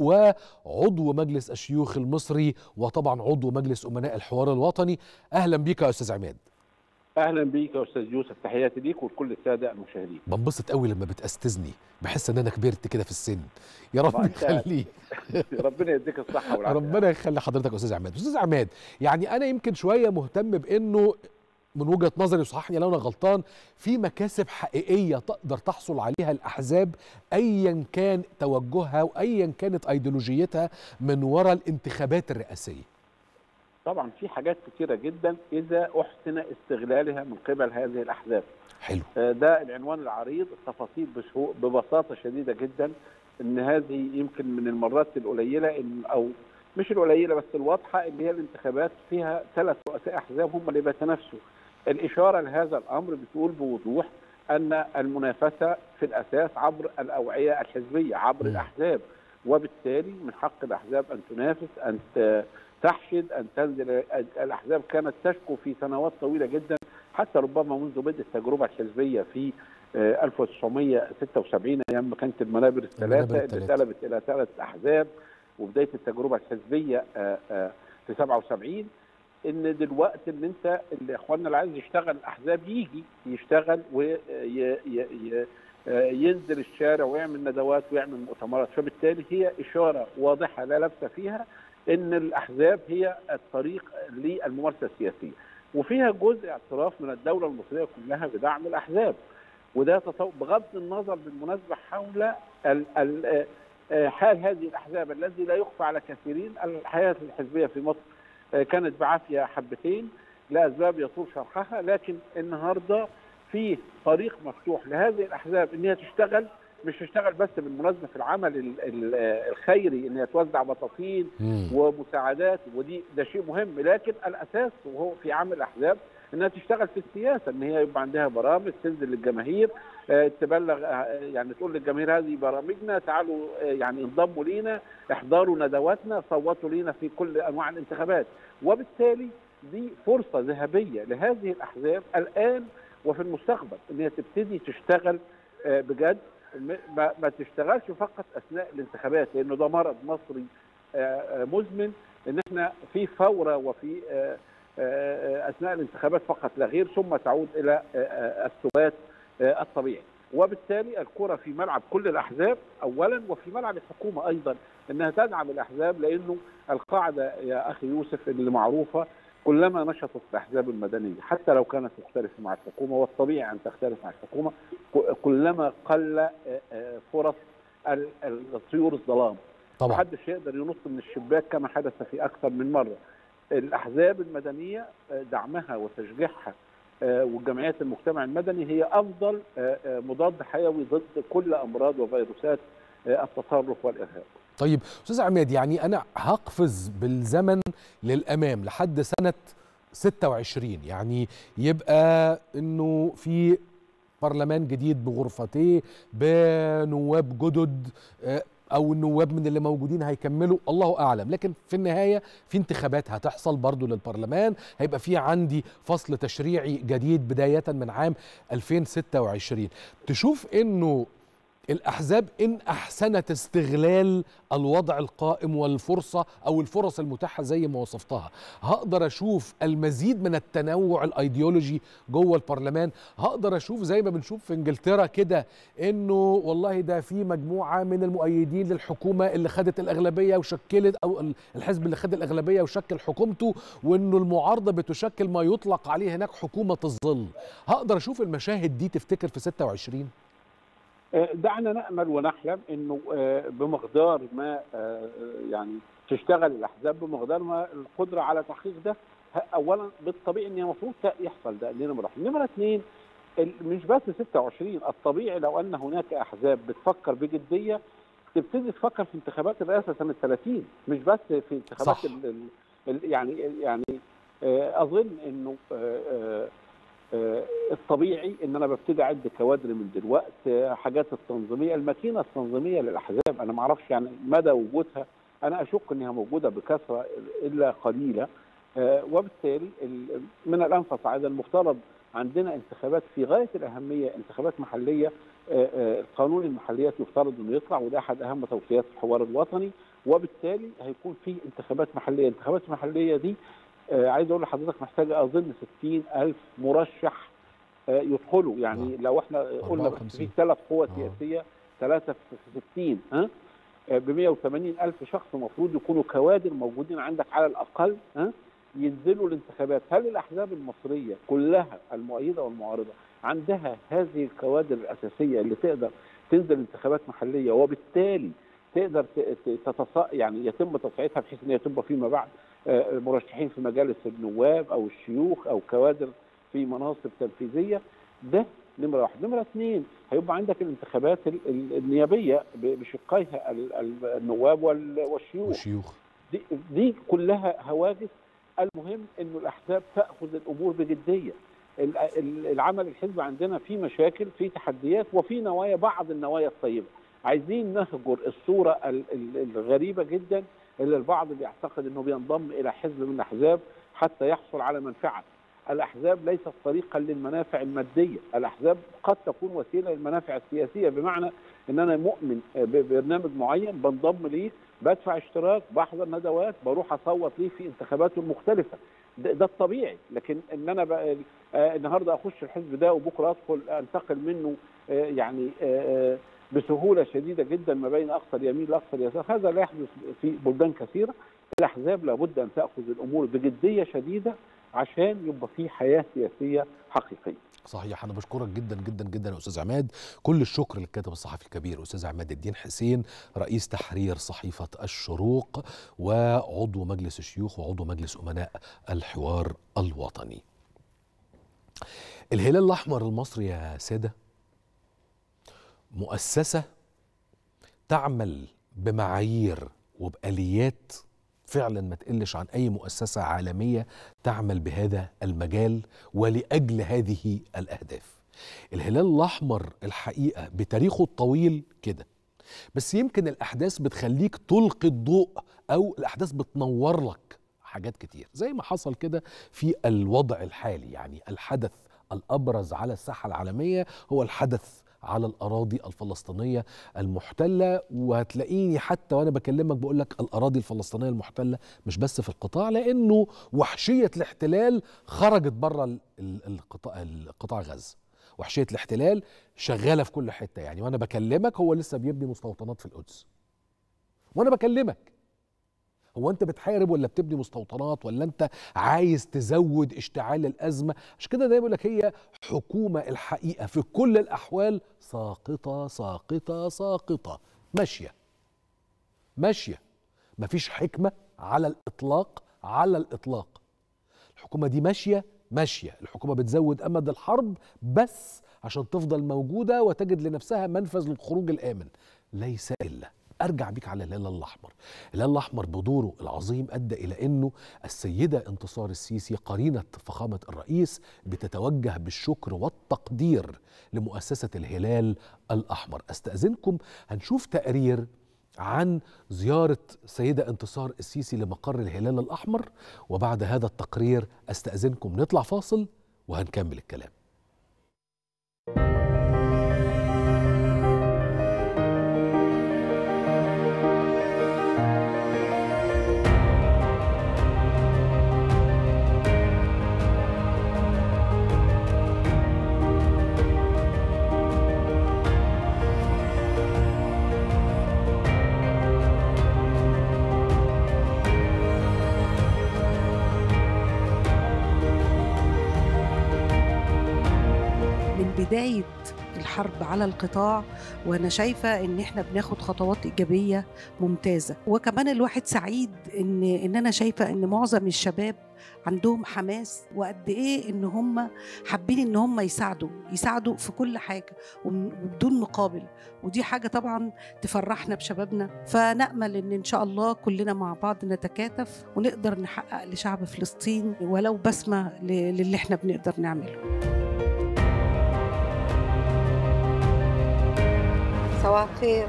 A: وعضو مجلس الشيوخ المصري وطبعا عضو مجلس امناء الحوار الوطني اهلا بك يا استاذ عماد
D: اهلا بيك يا استاذ يوسف تحياتي ليك ولكل الساده المشاهدين
A: بنبسط قوي لما بتأستذني بحس ان انا كبرت كده في السن يا رب
D: ما أنت-
A: يخليك
D: ربنا يديك الصحه والعافيه
A: ربنا يخلي حضرتك يا استاذ عماد استاذ عماد يعني انا يمكن شويه مهتم بانه من وجهه نظري وصححني لو انا غلطان في مكاسب حقيقيه تقدر تحصل عليها الاحزاب ايا كان توجهها وايا كانت ايديولوجيتها من وراء الانتخابات الرئاسيه
D: طبعا في حاجات كثيره جدا اذا احسن استغلالها من قبل هذه الاحزاب
A: حلو
D: آه، ده العنوان العريض التفاصيل بسهو- ببساطه شديده جدا ان هذه يمكن من المرات القليله إن او مش القليله بس الواضحه اللي هي الانتخابات فيها ثلاث رؤساء احزاب هم اللي بيتنافسوا الاشاره لهذا الامر بتقول بوضوح ان المنافسه في الاساس عبر الاوعيه الحزبيه عبر
A: مم.
D: الاحزاب وبالتالي من حق الاحزاب ان تنافس ان ت- تحشد ان تنزل الاحزاب كانت تشكو في سنوات طويله جدا حتى ربما منذ بدء التجربه الحزبيه في آه، 1976 ايام ما كانت المنابر
A: المنابر
D: الثلاثه اللي
A: الثلاثة.
D: اتقلبت الى ثلاث احزاب وبدايه التجربه الحزبيه آه، آه، في 77 ان دلوقتي ان انت اللي اخواننا اللي عايز يشتغل الاحزاب يجي يشتغل وينزل الشارع ويعمل ندوات ويعمل مؤتمرات فبالتالي هي اشاره واضحه لا لبس فيها ان الاحزاب هي الطريق للممارسه السياسيه وفيها جزء اعتراف من الدوله المصريه كلها بدعم الاحزاب وده تطو... بغض النظر بالمناسبه حول ال... ال... آه، حال هذه الاحزاب الذي لا يخفى على كثيرين الحياه الحزبيه في مصر آه، كانت بعافيه حبتين لاسباب يطول شرحها لكن النهارده في طريق مفتوح لهذه الاحزاب ان هي تشتغل مش تشتغل بس بالمناسبه في العمل ال- ال- الخيري ان هي توزع بطاطين
A: مم.
D: ومساعدات ودي ده شيء مهم لكن الاساس وهو في عمل الاحزاب انها تشتغل في السياسه ان هي يبقى عندها برامج تنزل للجماهير آه، تبلغ آه، يعني تقول للجماهير هذه برامجنا تعالوا آه، يعني انضموا لينا احضروا ندواتنا صوتوا لينا في كل انواع الانتخابات وبالتالي دي فرصه ذهبيه لهذه الاحزاب الان وفي المستقبل ان هي تبتدي تشتغل آه، بجد م- ما, ما تشتغلش فقط اثناء الانتخابات لانه ده مرض مصري آه، آه، مزمن ان احنا في فوره وفي آه، آه، اثناء الانتخابات فقط لا غير ثم تعود الى آه، آه، الثبات آه، الطبيعي وبالتالي الكره في ملعب كل الاحزاب اولا وفي ملعب الحكومه ايضا انها تدعم الاحزاب لانه القاعده يا اخي يوسف اللي معروفه كلما نشطت الاحزاب المدنيه حتى لو كانت مختلفه مع الحكومه والطبيعي ان تختلف مع الحكومه ك- كلما قل آه، آه، فرص ال- ال- طيور الظلام
A: طبعا
D: محدش يقدر ينط من الشباك كما حدث في اكثر من مره الاحزاب المدنيه آه، دعمها وتشجيعها آه، والجمعيات المجتمع المدني هي افضل آه، آه، مضاد حيوي ضد كل امراض وفيروسات آه، التطرف والارهاب
A: طيب استاذ عماد يعني انا هقفز بالزمن للامام لحد سنه 26 يعني يبقى انه في برلمان جديد بغرفتيه بنواب جدد آه، او النواب من اللي موجودين هيكملوا الله اعلم لكن في النهايه في انتخابات هتحصل برضو للبرلمان هيبقى في عندي فصل تشريعي جديد بدايه من عام 2026 تشوف انه الأحزاب إن أحسنت استغلال الوضع القائم والفرصة أو الفرص المتاحة زي ما وصفتها هقدر أشوف المزيد من التنوع الأيديولوجي جوه البرلمان هقدر أشوف زي ما بنشوف في إنجلترا كده إنه والله ده في مجموعة من المؤيدين للحكومة اللي خدت الأغلبية وشكلت أو الحزب اللي خد الأغلبية وشكل حكومته وإنه المعارضة بتشكل ما يطلق عليه هناك حكومة الظل هقدر أشوف المشاهد دي تفتكر في 26
D: آه، دعنا نامل ونحلم انه آه، بمقدار ما آه، يعني تشتغل الاحزاب بمقدار ما القدره على تحقيق ده ه- اولا بالطبيعي ان المفروض يحصل ده دي نمره واحد. نمره اثنين ال- مش بس 26 الطبيعي لو ان هناك احزاب بتفكر بجديه تبتدي تفكر في انتخابات الرئاسه سنه 30 مش بس في انتخابات
A: صح.
D: ال ال ال يعني يعني آه، اظن انه آه، آه، آه، الطبيعي ان انا ببتدي اعد كوادر من دلوقتي آه، حاجات التنظيميه الماكينه التنظيميه للاحزاب انا ما اعرفش يعني مدى وجودها انا اشك انها موجوده بكثره الا قليله آه، وبالتالي ال- من الان فصاعدا المفترض عندنا انتخابات في غايه الاهميه انتخابات محليه آه، آه، القانون المحليات يفترض انه يطلع وده احد اهم توصيات الحوار الوطني وبالتالي هيكون في انتخابات محليه الانتخابات المحليه دي آه، عايز اقول لحضرتك محتاجه اظن 60 الف مرشح آه، يدخلوا يعني لو احنا قلنا بس
A: 54.
D: في ثلاث قوى
A: آه.
D: سياسيه ثلاثه في 60 ها ب 180 الف شخص المفروض يكونوا كوادر موجودين عندك على الاقل ها ينزلوا الانتخابات هل الاحزاب المصريه كلها المؤيده والمعارضه عندها هذه الكوادر الاساسيه اللي تقدر تنزل انتخابات محليه وبالتالي تقدر ت- ت- تتص... يعني يتم تصعيدها بحيث ان هي تبقى فيما بعد آه، مرشحين في مجالس النواب او الشيوخ او كوادر في مناصب تنفيذيه ده نمره واحد، نمره اثنين هيبقى عندك الانتخابات ال- ال- النيابيه ب- بشقيها ال- ال- النواب وال- والشيوخ
A: وشيوخ
D: دي, دي كلها هواجس المهم انه الاحزاب تاخذ الامور بجديه ال- ال- العمل الحزبي عندنا فيه مشاكل فيه تحديات وفي نوايا بعض النوايا الطيبه عايزين نهجر الصوره ال- ال- الغريبه جدا اللي البعض بيعتقد انه بينضم الى حزب من الاحزاب حتى يحصل على منفعه الاحزاب ليست طريقا للمنافع الماديه الاحزاب قد تكون وسيله للمنافع السياسيه بمعنى ان انا مؤمن ببرنامج معين بنضم ليه بدفع اشتراك بحضر ندوات بروح اصوت ليه في انتخاباته المختلفه ده, ده الطبيعي لكن ان انا بقى آه النهارده اخش الحزب ده وبكره ادخل انتقل منه آه يعني آه بسهوله شديده جدا ما بين اقصى اليمين لاقصى اليسار هذا لا يحدث في بلدان كثيره الاحزاب لابد ان تاخذ الامور بجديه شديده عشان يبقى في حياه سياسيه حقيقيه
A: صحيح انا بشكرك جدا جدا جدا يا استاذ عماد كل الشكر للكاتب الصحفي الكبير استاذ عماد الدين حسين رئيس تحرير صحيفه الشروق وعضو مجلس الشيوخ وعضو مجلس امناء الحوار الوطني الهلال الاحمر المصري يا ساده مؤسسه تعمل بمعايير وبآليات فعلا ما تقلش عن أي مؤسسة عالمية تعمل بهذا المجال ولأجل هذه الأهداف الهلال الأحمر الحقيقة بتاريخه الطويل كده بس يمكن الأحداث بتخليك تلقي الضوء أو الأحداث بتنور لك حاجات كتير زي ما حصل كده في الوضع الحالي يعني الحدث الأبرز على الساحة العالمية هو الحدث على الأراضي الفلسطينية المحتلة وهتلاقيني حتى وأنا بكلمك بقول لك الأراضي الفلسطينية المحتلة مش بس في القطاع لأنه وحشية الاحتلال خرجت بره القطاع, القطاع غزة وحشية الاحتلال شغالة في كل حتة يعني وأنا بكلمك هو لسه بيبني مستوطنات في القدس وأنا بكلمك هو انت بتحارب ولا بتبني مستوطنات ولا انت عايز تزود اشتعال الازمه عشان كده دايما بقول لك هي حكومه الحقيقه في كل الاحوال ساقطه ساقطه ساقطه ماشيه ماشيه مفيش حكمه على الاطلاق على الاطلاق الحكومه دي ماشيه ماشيه الحكومه بتزود امد الحرب بس عشان تفضل موجوده وتجد لنفسها منفذ للخروج الامن ليس الا ارجع بيك على الهلال الاحمر الهلال الاحمر بدوره العظيم ادى الى انه السيده انتصار السيسي قرينه فخامه الرئيس بتتوجه بالشكر والتقدير لمؤسسه الهلال الاحمر استاذنكم هنشوف تقرير عن زيارة سيدة انتصار السيسي لمقر الهلال الأحمر وبعد هذا التقرير أستأذنكم نطلع فاصل وهنكمل الكلام
E: بداية الحرب على القطاع وانا شايفه ان احنا بناخد خطوات ايجابيه ممتازه وكمان الواحد سعيد ان ان انا شايفه ان معظم الشباب عندهم حماس وقد ايه ان هم حابين ان هم يساعدوا يساعدوا في كل حاجه وبدون مقابل ودي حاجه طبعا تفرحنا بشبابنا فنامل ان ان شاء الله كلنا مع بعض نتكاتف ونقدر نحقق لشعب فلسطين ولو بسمه للي احنا بنقدر نعمله
F: صباح الخير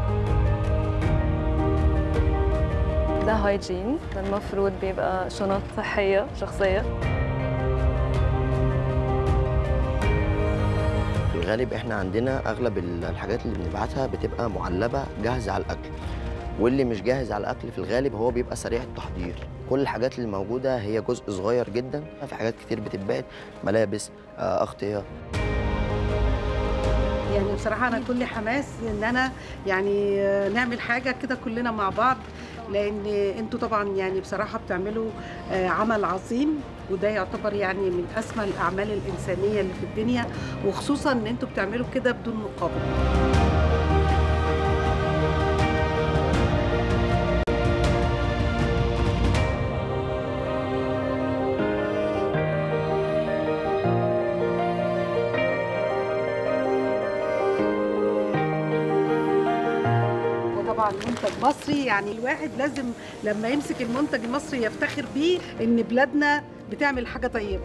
G: ده هايجين المفروض بيبقى شنط صحية شخصية
H: في الغالب احنا عندنا اغلب الحاجات اللي بنبعتها بتبقى معلبة جاهزة على الاكل واللي مش جاهز على الاكل في الغالب هو بيبقى سريع التحضير كل الحاجات اللي موجودة هي جزء صغير جدا في حاجات كتير بتتباعت ملابس اغطية
E: يعني بصراحة أنا كل حماس إن أنا يعني نعمل حاجة كده كلنا مع بعض لأن أنتوا طبعا يعني بصراحة بتعملوا عمل عظيم وده يعتبر يعني من أسمى الأعمال الإنسانية اللي في الدنيا وخصوصا إن أنتوا بتعملوا كده بدون مقابل طبعا منتج مصري يعني الواحد لازم لما يمسك المنتج المصري يفتخر بيه ان بلادنا بتعمل حاجه طيبه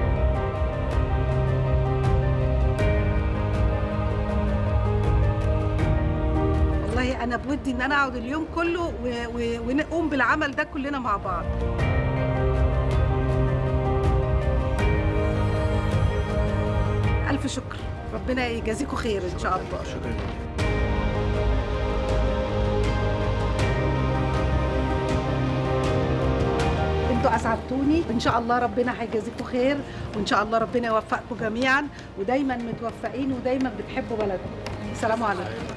E: والله انا بودي ان انا اقعد اليوم كله ونقوم بالعمل ده كلنا مع بعض الف شكر ربنا يجازيكم خير ان شاء الله
H: شكرا
E: انتوا اسعدتوني ان شاء الله ربنا هيجازيكم خير وان شاء الله ربنا يوفقكم جميعا ودايما متوفقين ودايما بتحبوا بلدكم السلام عليكم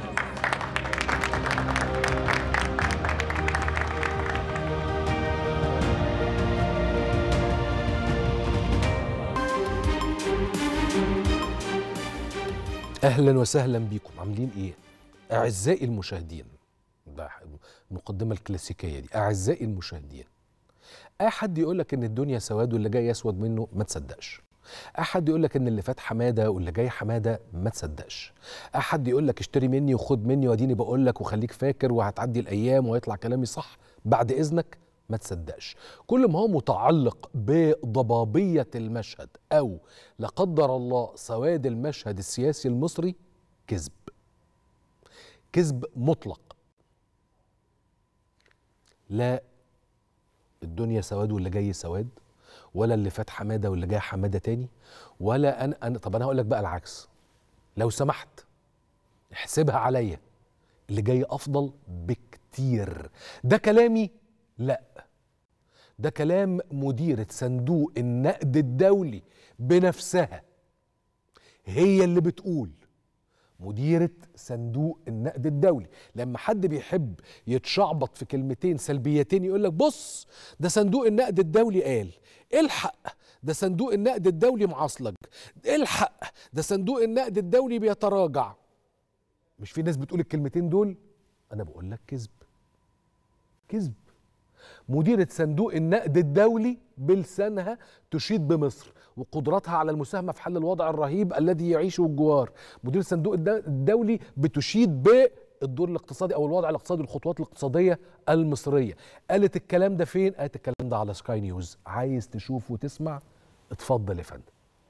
A: اهلا وسهلا بيكم عاملين ايه اعزائي المشاهدين ده المقدمه الكلاسيكيه دي اعزائي المشاهدين اي حد يقول لك ان الدنيا سواد واللي جاي يسود منه ما تصدقش احد يقول لك ان اللي فات حماده واللي جاي حماده ما تصدقش احد يقول لك اشتري مني وخد مني واديني بقول لك وخليك فاكر وهتعدي الايام وهيطلع كلامي صح بعد اذنك ما تصدقش كل ما هو متعلق بضبابيه المشهد او لا قدر الله سواد المشهد السياسي المصري كذب كذب مطلق لا الدنيا سواد واللي جاي سواد ولا اللي فات حماده واللي جاي حماده تاني ولا انا انا طب انا هقول لك بقى العكس لو سمحت احسبها عليا اللي جاي افضل بكتير ده كلامي لا ده كلام مديرة صندوق النقد الدولي بنفسها هي اللي بتقول مديرة صندوق النقد الدولي لما حد بيحب يتشعبط في كلمتين سلبيتين يقول لك بص ده صندوق النقد الدولي قال الحق ده صندوق النقد الدولي معاصلج الحق ده صندوق النقد الدولي بيتراجع مش في ناس بتقول الكلمتين دول انا بقول لك كذب كذب مديرة صندوق النقد الدولي بلسانها تشيد بمصر وقدرتها على المساهمة في حل الوضع الرهيب الذي يعيشه الجوار مدير الصندوق الدولي بتشيد بالدور الاقتصادي أو الوضع الاقتصادي الخطوات الاقتصادية المصرية قالت الكلام ده فين؟ قالت الكلام ده على سكاي نيوز عايز تشوف وتسمع اتفضل يا فندم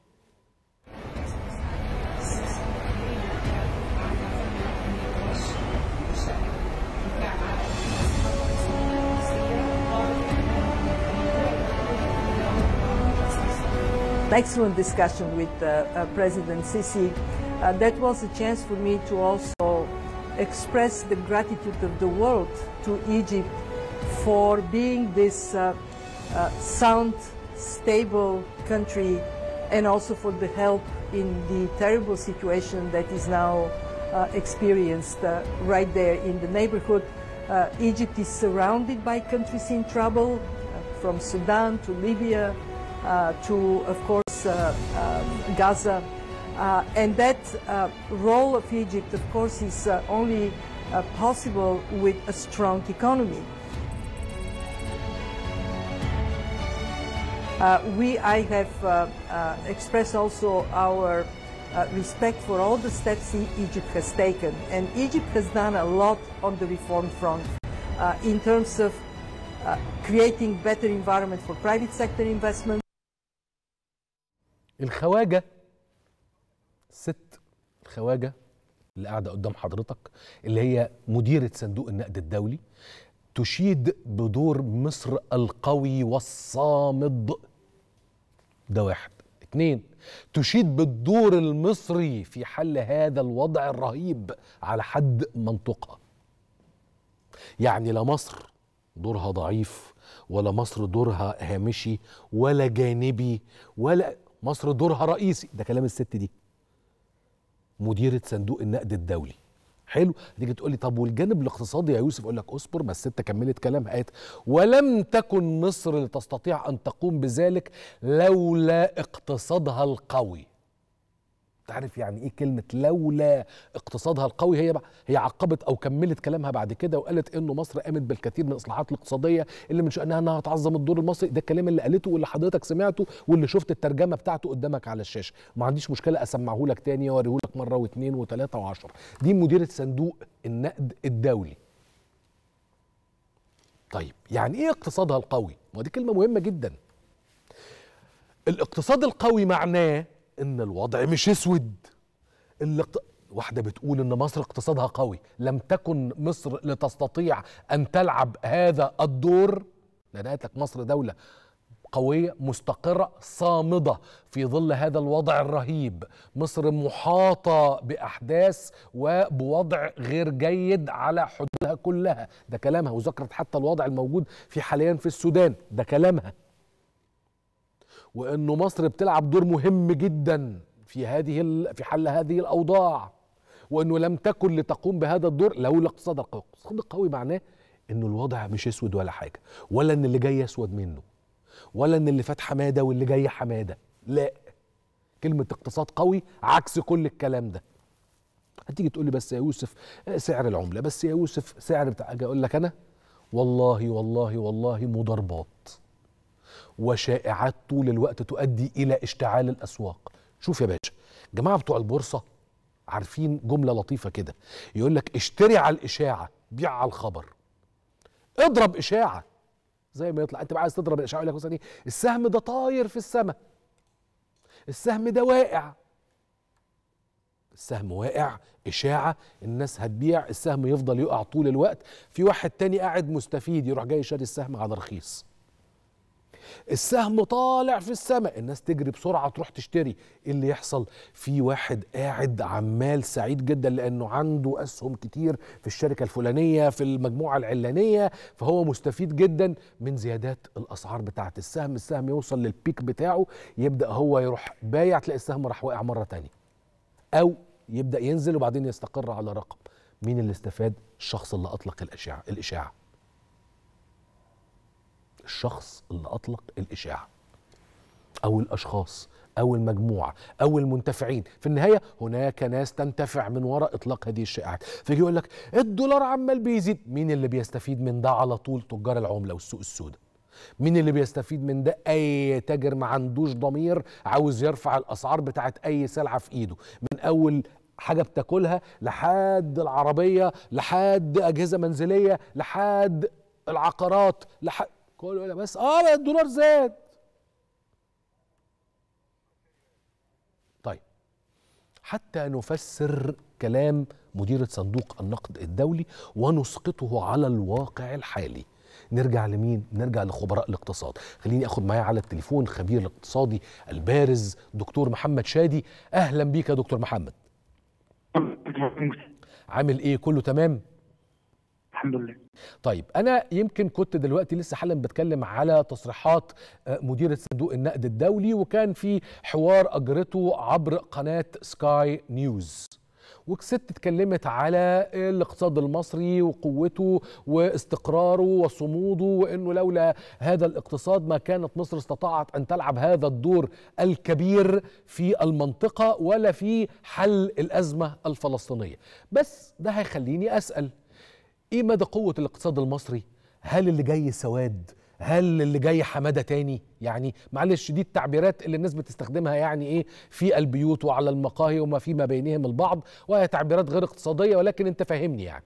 I: excellent discussion with uh, uh, President Sisi. Uh, that was a chance for me to also express the gratitude of the world to Egypt for being this uh, uh, sound, stable country and also for the help in the terrible situation that is now uh, experienced right there in the neighborhood. Egypt is surrounded by countries in trouble, from Sudan to Libya, uh, to, of course, uh, um, Gaza. Uh, and that role of Egypt, of course, is only possible with a strong economy. we, I have expressed also our respect for all the steps Egypt has taken. And Egypt has done a lot on the reform front in terms of creating better environment for private sector investment.
A: الخواجة الست الخواجة اللي قاعدة قدام حضرتك اللي هي مديرة صندوق النقد الدولي تشيد بدور مصر القوي والصامد ده واحد اتنين تشيد بالدور المصري في حل هذا الوضع الرهيب على حد منطقها يعني لا مصر دورها ضعيف ولا مصر دورها هامشي ولا جانبي ولا مصر دورها رئيسي ده كلام الست دي مديرة صندوق النقد الدولي حلو تيجي تقول لي طب والجانب الاقتصادي يا يوسف اقول لك اصبر ما الست كملت كلامها قالت ولم تكن مصر لتستطيع ان تقوم بذلك لولا اقتصادها القوي تعرف يعني ايه كلمه لولا اقتصادها القوي هي بقى هي عقبت او كملت كلامها بعد كده وقالت انه مصر قامت بالكثير من الاصلاحات الاقتصاديه اللي من شانها انها تعظم الدور المصري ده الكلام اللي قالته واللي حضرتك سمعته واللي شفت الترجمه بتاعته قدامك على الشاشه ما عنديش مشكله اسمعه لك تاني واوريه لك مره واثنين وثلاثه وعشرة دي مديره صندوق النقد الدولي طيب يعني ايه اقتصادها القوي ما دي كلمه مهمه جدا الاقتصاد القوي معناه ان الوضع مش اسود الاقت... واحده بتقول ان مصر اقتصادها قوي لم تكن مصر لتستطيع ان تلعب هذا الدور لان قالت لك مصر دوله قويه مستقره صامده في ظل هذا الوضع الرهيب مصر محاطه باحداث وبوضع غير جيد على حدودها كلها ده كلامها وذكرت حتى الوضع الموجود في حاليا في السودان ده كلامها وانه مصر بتلعب دور مهم جدا في هذه في حل هذه الاوضاع وانه لم تكن لتقوم بهذا الدور لولا الاقتصاد القوي، الاقتصاد القوي معناه انه الوضع مش اسود ولا حاجه، ولا ان اللي جاي اسود منه، ولا ان اللي فات حماده واللي جاي حماده، لا كلمه اقتصاد قوي عكس كل الكلام ده. هتيجي تقول لي بس يا يوسف سعر العمله، بس يا يوسف سعر بتاع اجي اقول لك انا والله والله والله مضاربات وشائعات طول الوقت تؤدي الى اشتعال الاسواق شوف يا باشا جماعه بتوع البورصه عارفين جمله لطيفه كده يقول لك اشتري على الاشاعه بيع على الخبر اضرب اشاعه زي ما يطلع انت بقى عايز تضرب الاشاعه يقول لك مثلا ايه السهم ده طاير في السماء السهم ده واقع السهم واقع اشاعه الناس هتبيع السهم يفضل يقع طول الوقت في واحد تاني قاعد مستفيد يروح جاي شاري السهم على رخيص السهم طالع في السماء الناس تجري بسرعه تروح تشتري ايه اللي يحصل في واحد قاعد عمال سعيد جدا لانه عنده اسهم كتير في الشركه الفلانيه في المجموعه العلانيه فهو مستفيد جدا من زيادات الاسعار بتاعه السهم السهم يوصل للبيك بتاعه يبدا هو يروح بايع تلاقي السهم راح واقع مره تانية او يبدا ينزل وبعدين يستقر على رقم مين اللي استفاد الشخص اللي اطلق الاشاعه الاشاعه الشخص اللي اطلق الاشاعه او الاشخاص او المجموعه او المنتفعين في النهايه هناك ناس تنتفع من وراء اطلاق هذه الشائعات فيجي يقول لك الدولار عمال بيزيد مين اللي بيستفيد من ده على طول تجار العمله والسوق السوداء مين اللي بيستفيد من ده اي تاجر ما عندوش ضمير عاوز يرفع الاسعار بتاعت اي سلعه في ايده من اول حاجه بتاكلها لحد العربيه لحد اجهزه منزليه لحد العقارات لحد كله يقول لك بس اه الدولار زاد طيب حتى نفسر كلام مديرة صندوق النقد الدولي ونسقطه على الواقع الحالي نرجع لمين؟ نرجع لخبراء الاقتصاد خليني أخد معايا على التليفون خبير الاقتصادي البارز دكتور محمد شادي أهلا بيك يا دكتور محمد عامل إيه كله تمام؟
J: الحمد لله
A: طيب انا يمكن كنت دلوقتي لسه حالا بتكلم على تصريحات مديرة صندوق النقد الدولي وكان في حوار اجرته عبر قناة سكاي نيوز وست اتكلمت على الاقتصاد المصري وقوته واستقراره وصموده وانه لولا هذا الاقتصاد ما كانت مصر استطاعت ان تلعب هذا الدور الكبير في المنطقه ولا في حل الازمه الفلسطينيه بس ده هيخليني اسال ايه مدى قوة الاقتصاد المصري؟ هل اللي جاي سواد؟ هل اللي جاي حمادة تاني؟ يعني معلش دي التعبيرات اللي الناس بتستخدمها يعني ايه في البيوت وعلى المقاهي وما فيما بينهم البعض وهي تعبيرات غير اقتصادية ولكن انت فاهمني يعني.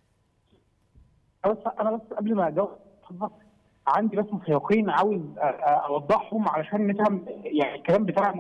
J: بس انا بس قبل ما اجاوب عندي بس سياقين عاوز اوضحهم علشان نفهم يعني الكلام بتاع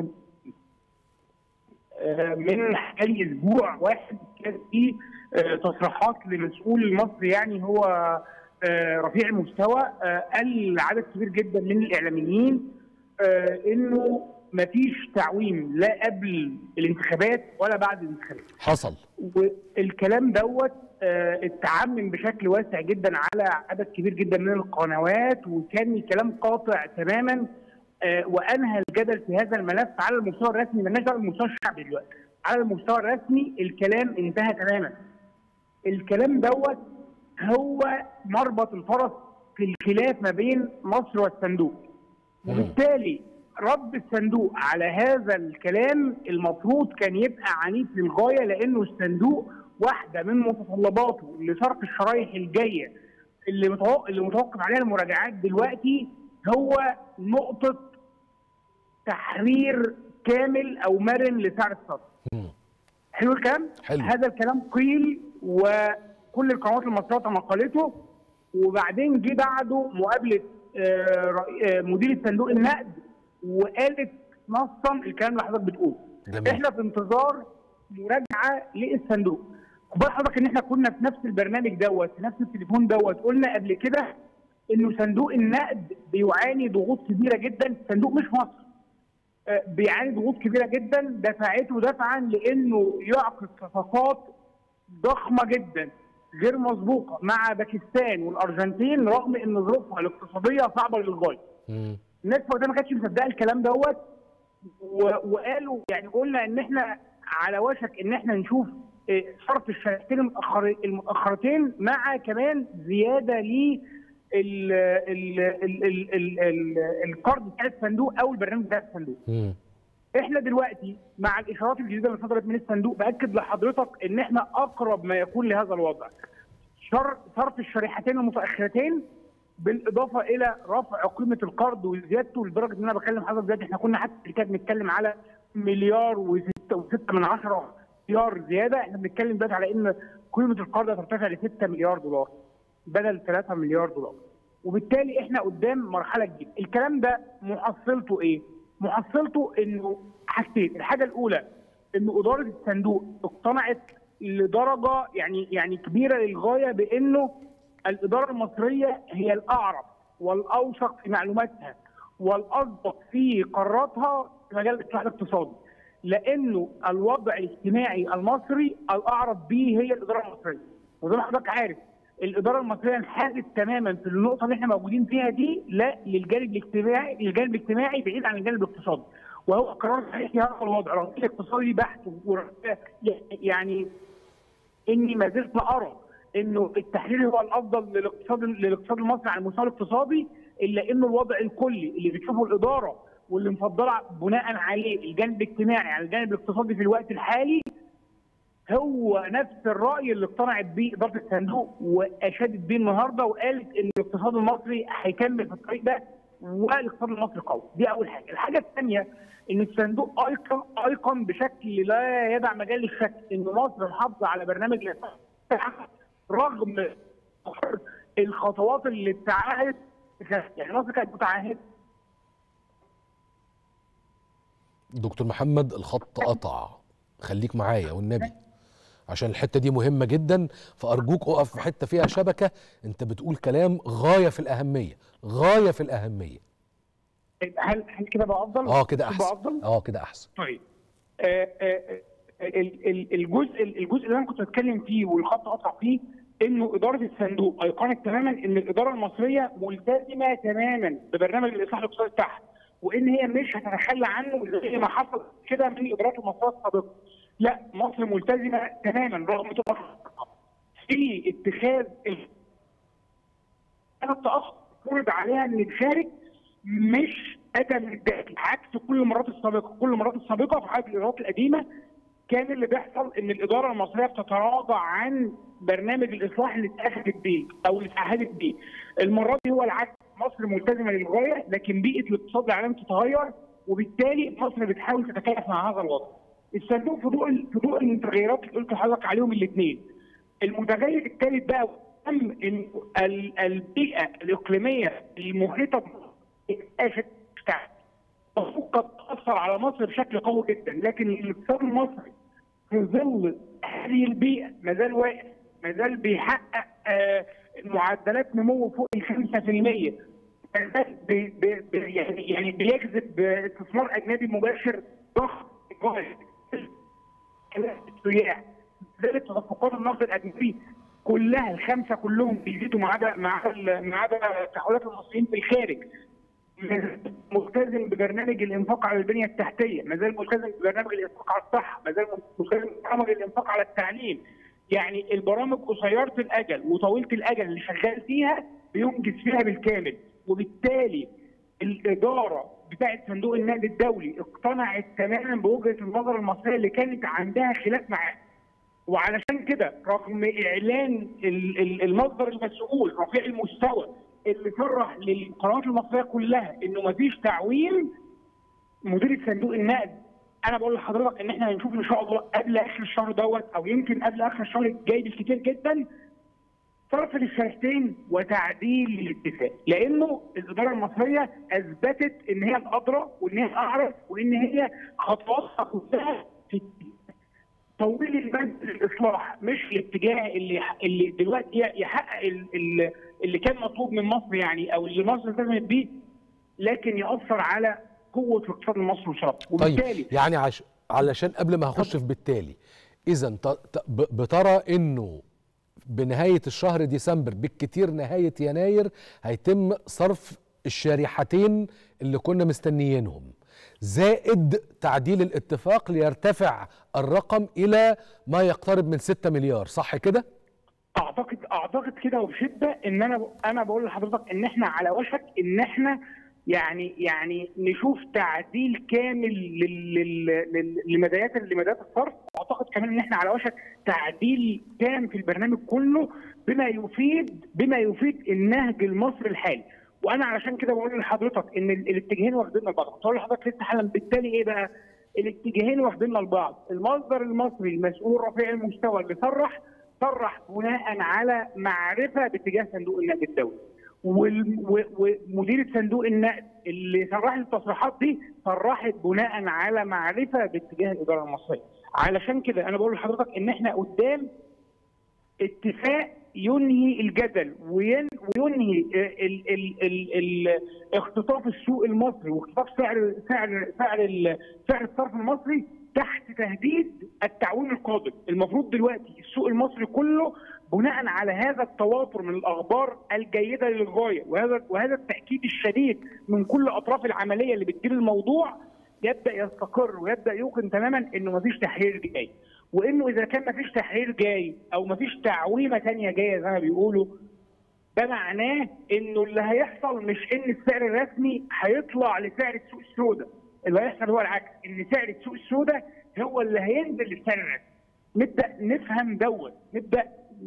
J: من حوالي اسبوع واحد كان في تصريحات لمسؤول مصري يعني هو رفيع المستوى قال لعدد كبير جدا من الاعلاميين انه مفيش تعويم لا قبل الانتخابات ولا بعد الانتخابات
A: حصل
J: والكلام دوت اتعمم بشكل واسع جدا على عدد كبير جدا من القنوات وكان الكلام قاطع تماما وانهى الجدل في هذا الملف على المستوى الرسمي مالناش دعوه بالمستوى الشعبي دلوقتي على المستوى الرسمي الكلام انتهى تماما الكلام دوت هو مربط الفرس في الخلاف ما بين مصر والصندوق وبالتالي رد الصندوق على هذا الكلام المفروض كان يبقى عنيف للغايه لانه الصندوق واحده من متطلباته لصرف الشرايح الجايه اللي متوقف اللي متوقف عليها المراجعات دلوقتي هو نقطه تحرير كامل او مرن لسعر الصرف. حلو الكلام؟
A: حلو.
J: هذا الكلام قيل وكل القنوات المصريه تنقلته وبعدين جه بعده مقابله مدير صندوق النقد وقالت نصا الكلام اللي حضرتك بتقوله.
A: جميل.
J: احنا في انتظار مراجعه للصندوق. خد بال حضرتك ان احنا كنا في نفس البرنامج دوت في نفس التليفون دوت قلنا قبل كده انه صندوق النقد بيعاني ضغوط كبيره جدا صندوق مش مصر بيعاني ضغوط كبيره جدا دفعته دفعا لانه يعقد صفقات ضخمه جدا غير مسبوقه مع باكستان والارجنتين رغم ان ظروفها الاقتصاديه صعبه للغايه. الناس وقتها ما كانتش مصدقه الكلام دوت وقالوا يعني قلنا ان احنا على وشك ان احنا نشوف صرف الشركتين المؤخرتين مع كمان زياده ل القرض بتاع الصندوق او البرنامج بتاع الصندوق. احنا دلوقتي مع الاشارات الجديده اللي صدرت من الصندوق باكد لحضرتك ان احنا اقرب ما يكون لهذا الوضع. صرف الشريحتين المتاخرتين بالاضافه الى رفع قيمه القرض وزيادته لدرجه ان انا بكلم حضرتك دلوقتي احنا كنا حتى كده بنتكلم على مليار وستة وستة من عشرة مليار زياده احنا بنتكلم دلوقتي على ان قيمه القرض هترتفع ل 6 مليار دولار بدل 3 مليار دولار وبالتالي احنا قدام مرحله جديده الكلام ده محصلته ايه محصلته انه حاجتين الحاجه الاولى ان اداره الصندوق اقتنعت لدرجه يعني يعني كبيره للغايه بانه الاداره المصريه هي الاعرف والاوثق في معلوماتها والاصدق في قراراتها في مجال الاصلاح الاقتصادي لانه الوضع الاجتماعي المصري الاعرف به هي الاداره المصريه وزي ما حضرتك عارف الاداره المصريه انحازت تماما في النقطه اللي احنا موجودين فيها دي لا للجانب الاجتماعي للجانب الاجتماعي بعيد عن الجانب الاقتصادي وهو قرار صحيح في هذا الوضع رغم الاقتصادي بحت يعني اني ما زلت ارى انه التحرير هو الافضل للاقتصاد للاقتصاد المصري على المستوى الاقتصادي الا انه الوضع الكلي اللي بتشوفه الاداره واللي مفضله بناء عليه الجانب الاجتماعي على الجانب الاقتصادي في الوقت الحالي هو نفس الراي اللي اقتنعت بيه اداره الصندوق واشادت بيه النهارده وقالت ان الاقتصاد المصري هيكمل في الطريق ده والاقتصاد المصري قوي دي اول حاجه الحاجه الثانيه ان الصندوق ايقن ايقن بشكل لا يدع مجال للشك ان مصر محافظه على برنامج الاصلاح رغم الخطوات اللي اتعهدت يعني مصر كانت متعهده
A: دكتور محمد الخط قطع خليك معايا والنبي عشان الحته دي مهمه جدا فارجوك اقف في حته فيها شبكه انت بتقول كلام غايه في الاهميه غايه في الاهميه
J: هل هل كده بقى افضل؟
A: اه كده احسن
J: أفضل؟
A: اه كده احسن
J: طيب آه آه الجزء الجزء اللي انا كنت بتكلم فيه والخط قطع فيه انه اداره الصندوق ايقنت تماما ان الاداره المصريه ملتزمه تماما ببرنامج الاصلاح الاقتصادي بتاعها وان هي مش هتتخلى عنه زي ما حصل كده من الادارات المصريه السابقه. لا مصر ملتزمه تماما رغم في اتخاذ التاخر فرض عليها ان الخارج مش اتى من الداخل عكس كل المرات السابقه، كل المرات السابقه في حاله الادارات القديمه كان اللي بيحصل ان الاداره المصريه بتتراجع عن برنامج الاصلاح اللي اتاخذت بيه او اللي اتعهدت بيه. المره دي هو العكس مصر ملتزمه للغايه لكن بيئه الاقتصاد العالمي بتتغير وبالتالي مصر بتحاول تتكيف مع هذا الوضع. الصندوق في ضوء في ضوء المتغيرات اللي قلت لحضرتك عليهم الاثنين. المتغير الثالث بقى ان البيئه الاقليميه المحيطه اتقاشت قد تاثر على مصر بشكل قوي جدا لكن الاقتصاد المصري في ظل هذه البيئه ما زال واقف ما زال بيحقق آه معدلات نمو فوق ال 5% بي بي يعني يعني بيجذب استثمار اجنبي مباشر ضخم السياح ذلك تدفقات النقد الاجنبي كلها الخمسه كلهم بيزيدوا ما عدا ما عدا ما عدا تحويلات المصريين في الخارج ملتزم ببرنامج الانفاق على البنيه التحتيه، ما زال ملتزم ببرنامج الانفاق على الصحه، ما زال ملتزم ببرنامج الانفاق على التعليم. يعني البرامج قصيره الاجل وطويله الاجل اللي شغال فيها بينجز فيها بالكامل، وبالتالي الاداره بتاعه صندوق النقد الدولي اقتنعت تماما بوجهه النظر المصريه اللي كانت عندها خلاف معاه. وعلشان كده رغم اعلان المصدر المسؤول رفيع المستوى اللي صرح للقنوات المصريه كلها انه مفيش تعويم مدير صندوق النقد انا بقول لحضرتك ان احنا هنشوف ان شاء الله قبل اخر الشهر دوت او يمكن قبل اخر الشهر الجاي بالكثير جدا صرف للشركتين وتعديل للاتفاق لانه الاداره المصريه اثبتت ان هي الادرى وان هي الاعرف وان هي خطواتها كلها في طويل المدى للاصلاح مش الاتجاه اللي اللي دلوقتي يحقق اللي كان مطلوب من مصر يعني او اللي مصر التزمت بيه لكن ياثر على قوه الاقتصاد المصري وشرفه
A: وبالتالي طيب يعني عش... علشان قبل ما هخش في بالتالي اذا ت... ت... بترى انه بنهايه الشهر ديسمبر بالكتير نهايه يناير هيتم صرف الشريحتين اللي كنا مستنيينهم زائد تعديل الاتفاق ليرتفع الرقم الى ما يقترب من 6 مليار صح كده
J: اعتقد اعتقد كده وبشده ان انا انا بقول لحضرتك ان احنا على وشك ان احنا يعني يعني نشوف تعديل كامل لمدايات لمدايات الصرف واعتقد كمان ان احنا على وشك تعديل تام في البرنامج كله بما يفيد بما يفيد النهج المصري الحالي وانا علشان كده بقول لحضرتك ان ال- الاتجاهين واخدين لبعض بقول لحضرتك لسه حالا بالتالي ايه بقى الاتجاهين واخدين لبعض المصدر المصري المسؤول رفيع المستوى اللي صرح صرح بناء على معرفه باتجاه صندوق النقد الدولي وال- و- ومديره صندوق النقد اللي صرحت التصريحات دي صرحت بناء على معرفه باتجاه الاداره المصريه علشان كده انا بقول لحضرتك ان احنا قدام اتفاق ينهي الجدل وين- وينهي ال ال ال ال اختطاف السوق المصري واختطاف سعر سعر سعر ال- سعر الصرف المصري تحت تهديد التعويم القادم، المفروض دلوقتي السوق المصري كله بناء على هذا التواتر من الاخبار الجيده للغايه وهذا وهذا التاكيد الشديد من كل اطراف العمليه اللي بتدير الموضوع يبدا يستقر ويبدا يوقن تماما انه مفيش تحرير جاي وانه اذا كان مفيش تحرير جاي او مفيش تعويمه ثانيه جايه زي ما بيقولوا ده معناه انه اللي هيحصل مش ان السعر الرسمي هيطلع لسعر السوق السوداء اللي هيحصل هو العكس ان سعر السوق السوداء هو اللي هينزل للسعر الرسمي نبدا نفهم دوت نبدا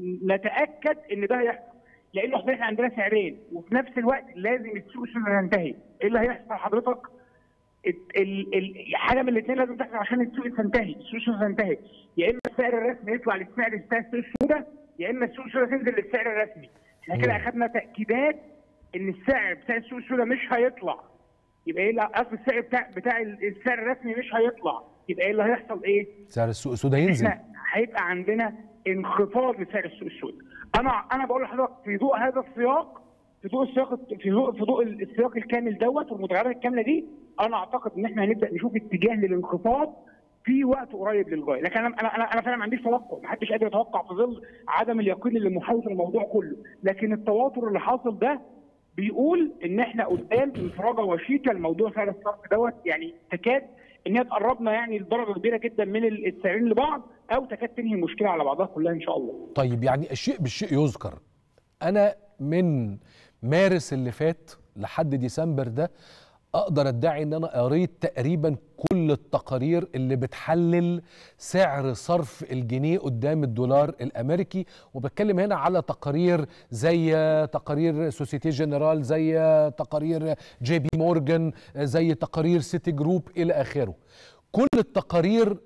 J: نتاكد ان ده هيحصل لانه احنا عندنا سعرين وفي نفس الوقت لازم السوق السوداء ينتهي ايه اللي هيحصل حضرتك ال- ال- ال- حاجه من الاثنين لازم تحصل عشان السوق تنتهي السوق السوداء تنتهي يا اما السعر الرسمي يطلع للسعر بتاع السوق السوداء يا اما السوق السوداء تنزل للسعر الرسمي احنا كده اخذنا تاكيدات ان السعر بتاع السوق السوداء مش هيطلع يبقى ايه اللي- قصدي السعر بتاع بتاع السعر الرسمي مش هيطلع يبقى ايه اللي هيحصل ايه؟
A: سعر السوق السوداء ينزل
J: احنا هيبقى عندنا انخفاض لسعر السوق السوداء انا انا بقول لحضرتك في ضوء هذا السياق في ضوء السياق في ضوء في ضوء السياق الكامل دوت والمتغيرات الكامله دي انا اعتقد ان احنا هنبدا نشوف اتجاه للانخفاض في وقت قريب للغايه لكن انا انا انا, أنا فعلا ما عنديش توقع ما حدش قادر يتوقع في ظل عدم اليقين اللي محاوط الموضوع كله لكن التواتر اللي حاصل ده بيقول ان احنا قدام انفراجه وشيكه لموضوع سعر الصرف دوت يعني تكاد ان هي تقربنا يعني لدرجه كبيره جدا من السعرين لبعض او تكاد تنهي المشكله على بعضها كلها ان شاء الله.
A: طيب يعني الشيء بالشيء يذكر انا من مارس اللي فات لحد ديسمبر ده اقدر ادعي ان انا قريت تقريبا كل التقارير اللي بتحلل سعر صرف الجنيه قدام الدولار الامريكي وبتكلم هنا على تقارير زي تقارير سوسيتي جنرال زي تقارير جي بي مورجان زي تقارير سيتي جروب الى اخره كل التقارير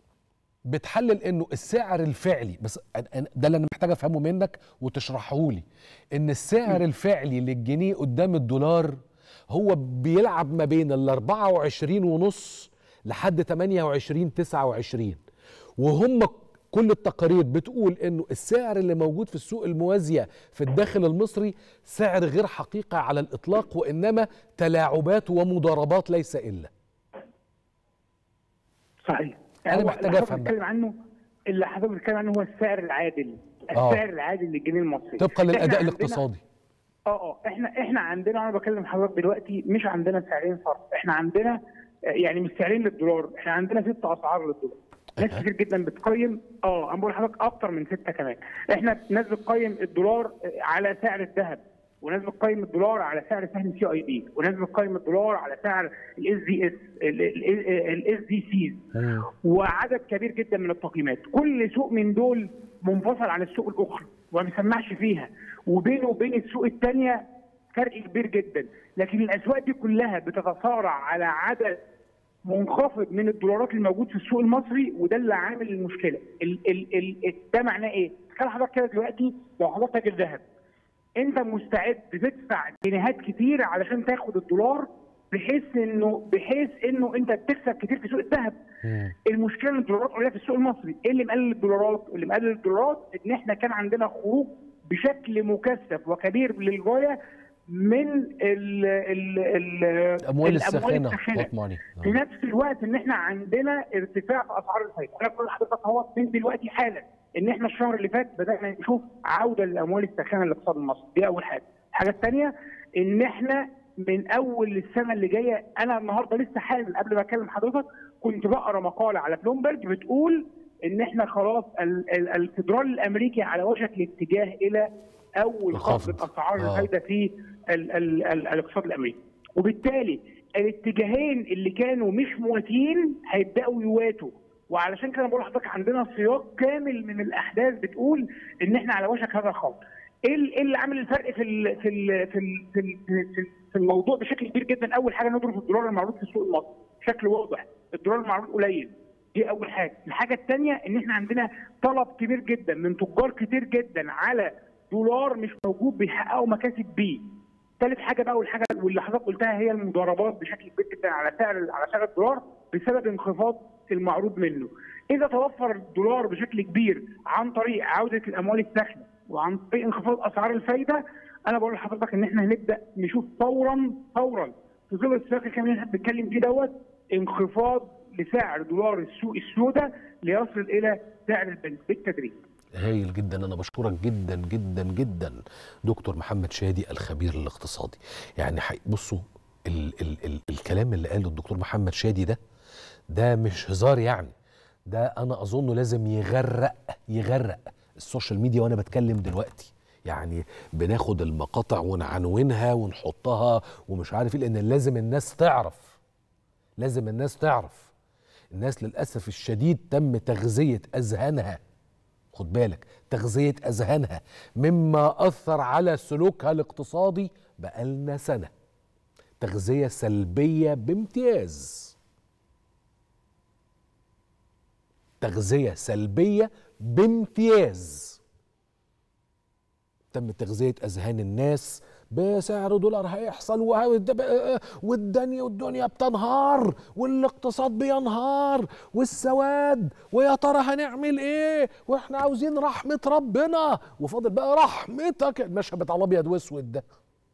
A: بتحلل انه السعر الفعلي بس أنا- ده اللي انا محتاج افهمه منك وتشرحه لي ان السعر الفعلي للجنيه قدام الدولار هو بيلعب ما بين ال 24 ونص لحد 28 29 وهم كل التقارير بتقول انه السعر اللي موجود في السوق الموازيه في الداخل المصري سعر غير حقيقي على الاطلاق وانما تلاعبات ومضاربات ليس الا
J: صحيح
A: أنا
J: هو
A: محتاج
J: اللي
A: أفهم
J: حضرتك بتتكلم عنه اللي حضرتك بتتكلم عنه هو السعر العادل
A: آه.
J: السعر العادل للجنيه المصري
A: طبقا
J: إحنا
A: للاداء
J: عندنا-
A: الاقتصادي
J: اه اه احنا احنا عندنا انا بكلم حضرتك دلوقتي مش عندنا سعرين صرف احنا عندنا آه، يعني مش سعرين للدولار احنا عندنا ست اسعار للدولار ناس كتير جدا بتقيم اه انا بقول لحضرتك اكتر من سته كمان احنا ناس بتقيم الدولار آه، على سعر الذهب وناس بتقيم الدولار على سعر سهم سي اي بي وناس بتقيم الدولار على سعر الاس دي اس الاس دي سيز وعدد كبير جدا من التقييمات كل سوق من دول منفصل عن السوق الاخرى وما بيسمعش فيها وبينه وبين السوق الثانيه فرق كبير جدا لكن الاسواق دي كلها بتتصارع على عدد منخفض من الدولارات الموجود في السوق المصري وده اللي عامل المشكله ال ال ال ده معناه ايه؟ تخيل حضرتك كده دلوقتي لو حضرتك تاجر ذهب انت مستعد تدفع جنيهات كتير علشان تاخد الدولار بحيث انه بحيث انه انت بتكسب كتير في سوق الذهب المشكله ان الدولارات قليله في السوق المصري ايه اللي مقلل الدولارات اللي مقلل الدولارات ان احنا كان عندنا خروج بشكل مكثف وكبير للغايه من ال ال ال
A: الاموال الساخنه
J: الساخنة.
A: hot money.
J: في نفس الوقت ان احنا عندنا ارتفاع في اسعار الفايده انا بقول لحضرتك اهو من دلوقتي حالا ان احنا الشهر اللي فات بدانا نشوف عوده للاموال الساخنه للاقتصاد المصري دي اول حاجه الحاجه الثانيه ان احنا من اول السنه اللي جايه انا النهارده لسه حالا قبل ما اكلم حضرتك كنت بقرا مقاله على بلومبرج بتقول ان احنا خلاص ال- ال- الفدرالي الامريكي على وشك الاتجاه الى اول خفض
A: الخفض.
J: اسعار
A: آه.
J: الفايده في ال ال ال الاقتصاد الامريكي وبالتالي الاتجاهين اللي كانوا مش مواتين هيبداوا يواتوا وعلشان كده بقول لحضرتك عندنا سياق كامل من الاحداث بتقول ان احنا على وشك هذا الخوف ايه ال- إيه اللي عامل الفرق في ال في ال في ال في, ال في, ال في الموضوع بشكل كبير جدا اول حاجه نضرب الدولار المعروض في السوق المصري بشكل واضح الدولار المعروض قليل دي اول حاجه الحاجه الثانيه ان احنا عندنا طلب كبير جدا من تجار كتير جدا على دولار مش موجود بيحققوا مكاسب بيه ثالث حاجه بقى والحاجه واللي حضرتك قلتها هي المضاربات بشكل كبير جدا على سعر على سعر الدولار بسبب انخفاض المعروض منه. اذا توفر الدولار بشكل كبير عن طريق عوده الاموال الساخنه وعن طريق انخفاض اسعار الفايده انا بقول لحضرتك ان احنا هنبدا نشوف فورا فورا في ظل السياق الكامل اللي احنا بنتكلم فيه دوت انخفاض لسعر دولار السوق السوداء ليصل الى سعر البنك بالتدريج.
A: هايل جدا انا بشكرك جدا جدا جدا دكتور محمد شادي الخبير الاقتصادي يعني حي- بصوا ال ال ال الكلام اللي قاله الدكتور محمد شادي ده ده مش هزار يعني ده انا اظنه لازم يغرق يغرق السوشيال ميديا وانا بتكلم دلوقتي يعني بناخد المقاطع ونعنونها ونحطها ومش عارف ايه لان لازم الناس تعرف لازم الناس تعرف الناس للاسف الشديد تم تغذيه اذهانها خد بالك تغذية أذهانها مما أثر على سلوكها الاقتصادي بقالنا سنة تغذية سلبية بامتياز تغذية سلبية بامتياز تم تغذية أذهان الناس بسعر دولار هيحصل وه- والدنيا والدنيا بتنهار والاقتصاد بينهار والسواد ويا ترى هنعمل ايه واحنا عاوزين رحمة ربنا وفاضل بقى رحمتك المشهد بتاع الابيض واسود ده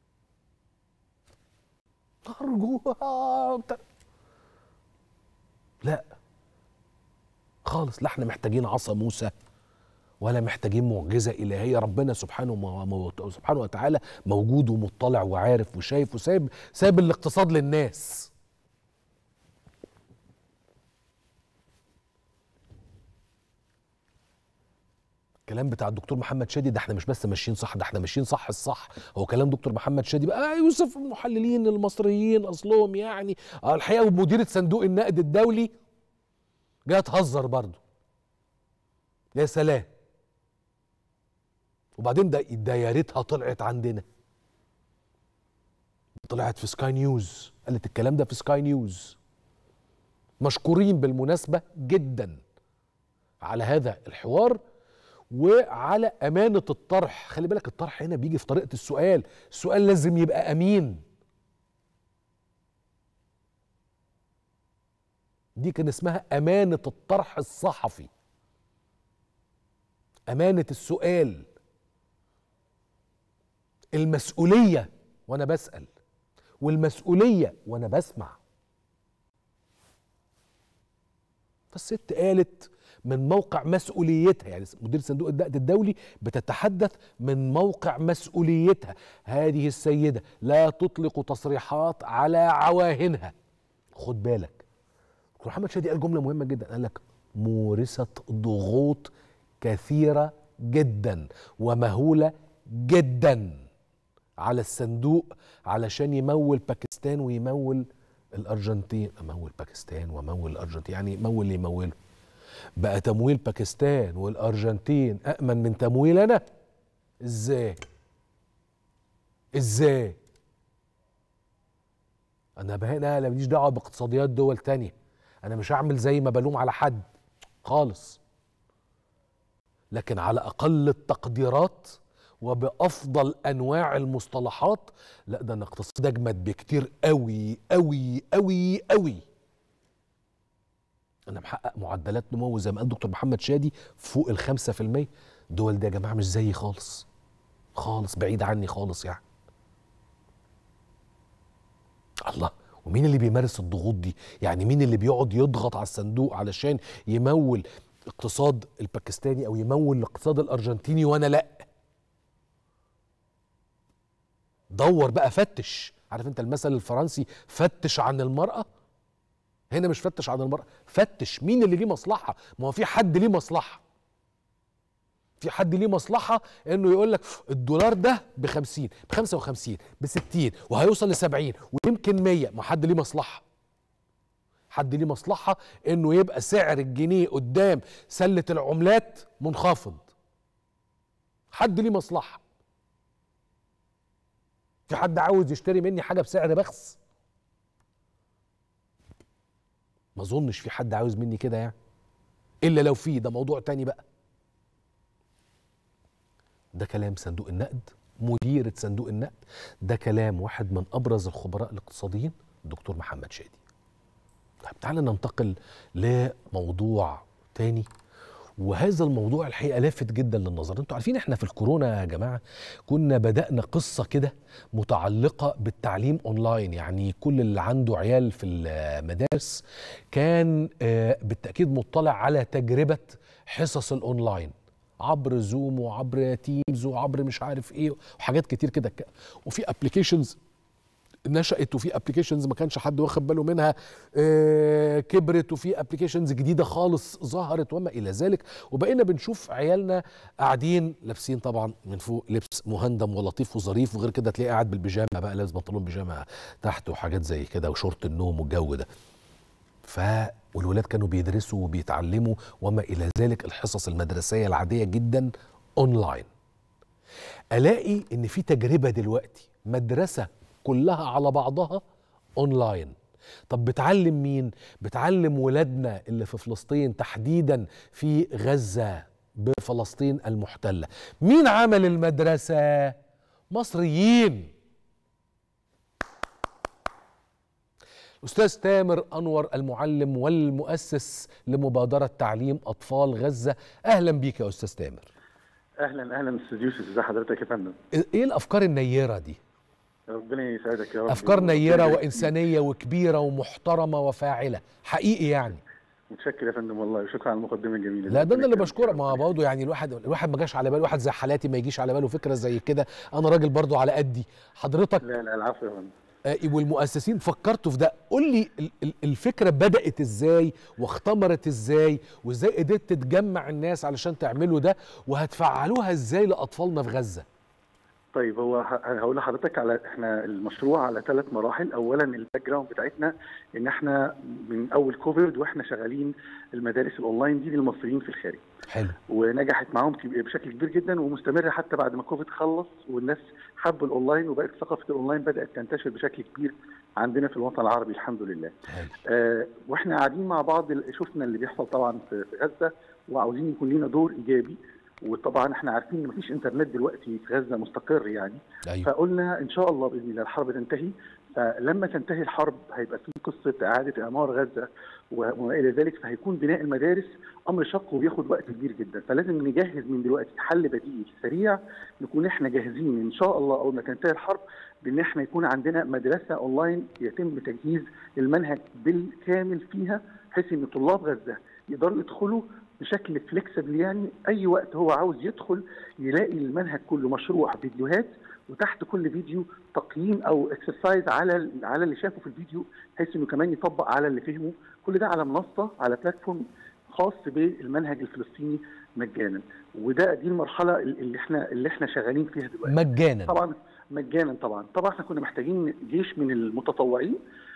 A: ارجوها بتاع- لا خالص لا احنا محتاجين عصا موسى ولا محتاجين معجزه الهيه ربنا سبحانه و- سبحانه وتعالى موجود ومطلع وعارف وشايف وسايب سايب الاقتصاد للناس الكلام بتاع الدكتور محمد شادي ده احنا مش بس ماشيين صح ده احنا ماشيين صح الصح هو كلام دكتور محمد شادي بقى آه يوسف المحللين المصريين اصلهم يعني آه الحقيقه ومديره صندوق النقد الدولي جايه تهزر برضه يا سلام وبعدين ده ده يا ريتها طلعت عندنا طلعت في سكاي نيوز قالت الكلام ده في سكاي نيوز مشكورين بالمناسبة جدا على هذا الحوار وعلى أمانة الطرح خلي بالك الطرح هنا بيجي في طريقة السؤال السؤال لازم يبقى أمين دي كان اسمها أمانة الطرح الصحفي أمانة السؤال المسؤولية وأنا بسأل والمسؤولية وأنا بسمع فالست قالت من موقع مسؤوليتها يعني مدير صندوق النقد الدولي بتتحدث من موقع مسؤوليتها هذه السيدة لا تطلق تصريحات على عواهنها خد بالك دكتور محمد شادي قال جملة مهمة جدا قال لك مورثة ضغوط كثيرة جدا ومهولة جدا على الصندوق علشان يمول باكستان ويمول الارجنتين امول باكستان وامول الارجنتين يعني يمول اللي يموله بقى تمويل باكستان والارجنتين امن من تمويلنا ازاي ازاي انا هنا لا ماليش دعوه باقتصاديات دول تانية انا مش هعمل زي ما بلوم على حد خالص لكن على اقل التقديرات وبافضل انواع المصطلحات لا ده انا اقتصاد اجمد بكتير قوي قوي قوي قوي انا محقق معدلات نمو زي ما قال دكتور محمد شادي فوق الخمسة في المية دول ده يا جماعة مش زيي خالص خالص بعيد عني خالص يعني الله ومين اللي بيمارس الضغوط دي يعني مين اللي بيقعد يضغط على الصندوق علشان يمول اقتصاد الباكستاني او يمول الاقتصاد الارجنتيني وانا لا دور بقى فتش عارف انت المثل الفرنسي فتش عن المرأة هنا مش فتش عن المرأة فتش مين اللي ليه مصلحة ما هو في حد ليه مصلحة في حد ليه مصلحة انه يقول لك الدولار ده ب 50 ب 55 ب 60 وهيوصل ل 70 ويمكن 100 ما حد ليه مصلحة حد ليه مصلحه انه يبقى سعر الجنيه قدام سله العملات منخفض حد ليه مصلحه في حد عاوز يشتري مني حاجه بسعر بخس ما اظنش في حد عاوز مني كده يعني الا لو في ده موضوع تاني بقى ده كلام صندوق النقد مديرة صندوق النقد ده كلام واحد من أبرز الخبراء الاقتصاديين الدكتور محمد شادي طيب تعالى ننتقل لموضوع تاني وهذا الموضوع الحقيقه لافت جدا للنظر انتوا عارفين احنا في الكورونا يا جماعه كنا بدانا قصه كده متعلقه بالتعليم اونلاين يعني كل اللي عنده عيال في المدارس كان آه، بالتاكيد مطلع على تجربه حصص الاونلاين عبر زوم وعبر تيمز وعبر مش عارف ايه وحاجات كتير كده وفي ابلكيشنز نشأت وفي ابلكيشنز ما كانش حد واخد باله منها آه، كبرت وفي ابلكيشنز جديده خالص ظهرت وما الى ذلك وبقينا بنشوف عيالنا قاعدين لابسين طبعا من فوق لبس مهندم ولطيف وظريف وغير كده تلاقيه قاعد بالبيجامه بقى لابس بنطلون بيجامه تحت وحاجات زي كده وشورت النوم والجو ده ف والولاد كانوا بيدرسوا وبيتعلموا وما الى ذلك الحصص المدرسيه العاديه جدا اونلاين الاقي ان في تجربه دلوقتي مدرسه كلها على بعضها اونلاين طب بتعلم مين بتعلم ولادنا اللي في فلسطين تحديدا في غزه بفلسطين المحتله مين عمل المدرسه مصريين أستاذ تامر أنور المعلم والمؤسس لمبادرة تعليم أطفال غزة أهلا بيك يا أستاذ تامر
K: اهلا اهلا استاذ يوسف ازي حضرتك يا فندم
A: إيه الأفكار النيرة دي؟
K: ربنا يسعدك يا رب
A: أفكار نيرة وإنسانية وكبيرة ومحترمة وفاعلة حقيقي يعني
K: متشكر يا فندم والله وشكرا على المقدمه الجميله
A: لا ده
K: ربنا
A: انا اللي
K: يكرمك.
A: بشكرك ما هو برضه يعني الواحد الواحد ما جاش على باله واحد زي حالاتي ما يجيش على باله فكره زي كده انا راجل برضه على قدي حضرتك
K: لا لا العفو يا فندم
A: آه، والمؤسسين فكرتوا في ده قول لي ال- ال- الفكره بدات ازاي واختمرت ازاي وازاي قدرت تتجمع الناس علشان تعملوا ده وهتفعلوها ازاي لاطفالنا في غزه
K: طيب هو ه- هقول لحضرتك على احنا المشروع على ثلاث مراحل اولا الباك جراوند بتاعتنا ان احنا من اول كوفيد واحنا شغالين المدارس الاونلاين دي للمصريين في الخارج
A: حلو
K: ونجحت معاهم كب- بشكل كبير جدا ومستمره حتى بعد ما كوفيد خلص والناس حبوا الاونلاين وبقت ثقافه الاونلاين بدات تنتشر بشكل كبير عندنا في الوطن العربي الحمد لله. آه واحنا قاعدين مع بعض ال- شفنا اللي بيحصل طبعا في في غزه وعاوزين يكون لنا دور ايجابي وطبعا احنا عارفين ان مفيش انترنت دلوقتي في غزه مستقر يعني
A: أيوة.
K: فقلنا ان شاء الله باذن الله الحرب تنتهي فلما تنتهي الحرب هيبقى في قصه اعاده اعمار غزه و- وما الى ذلك فهيكون بناء المدارس امر شق وبياخد وقت كبير جدا فلازم نجهز من دلوقتي حل بديل سريع نكون احنا جاهزين ان شاء الله اول ما تنتهي الحرب بان احنا يكون عندنا مدرسه اونلاين يتم تجهيز المنهج بالكامل فيها بحيث ان طلاب غزه يقدروا يدخلوا بشكل فليكسبل يعني اي وقت هو عاوز يدخل يلاقي المنهج كله مشروع فيديوهات وتحت كل فيديو تقييم او اكسرسايز على ال- على اللي شافه في الفيديو بحيث انه كمان يطبق على اللي فهمه كل ده على منصه على بلاتفورم خاص بالمنهج الفلسطيني مجانا وده دي المرحله اللي احنا اللي احنا شغالين فيها دلوقتي
A: مجانا
K: طبعا مجانا طبعا طبعا احنا كنا محتاجين جيش من المتطوعين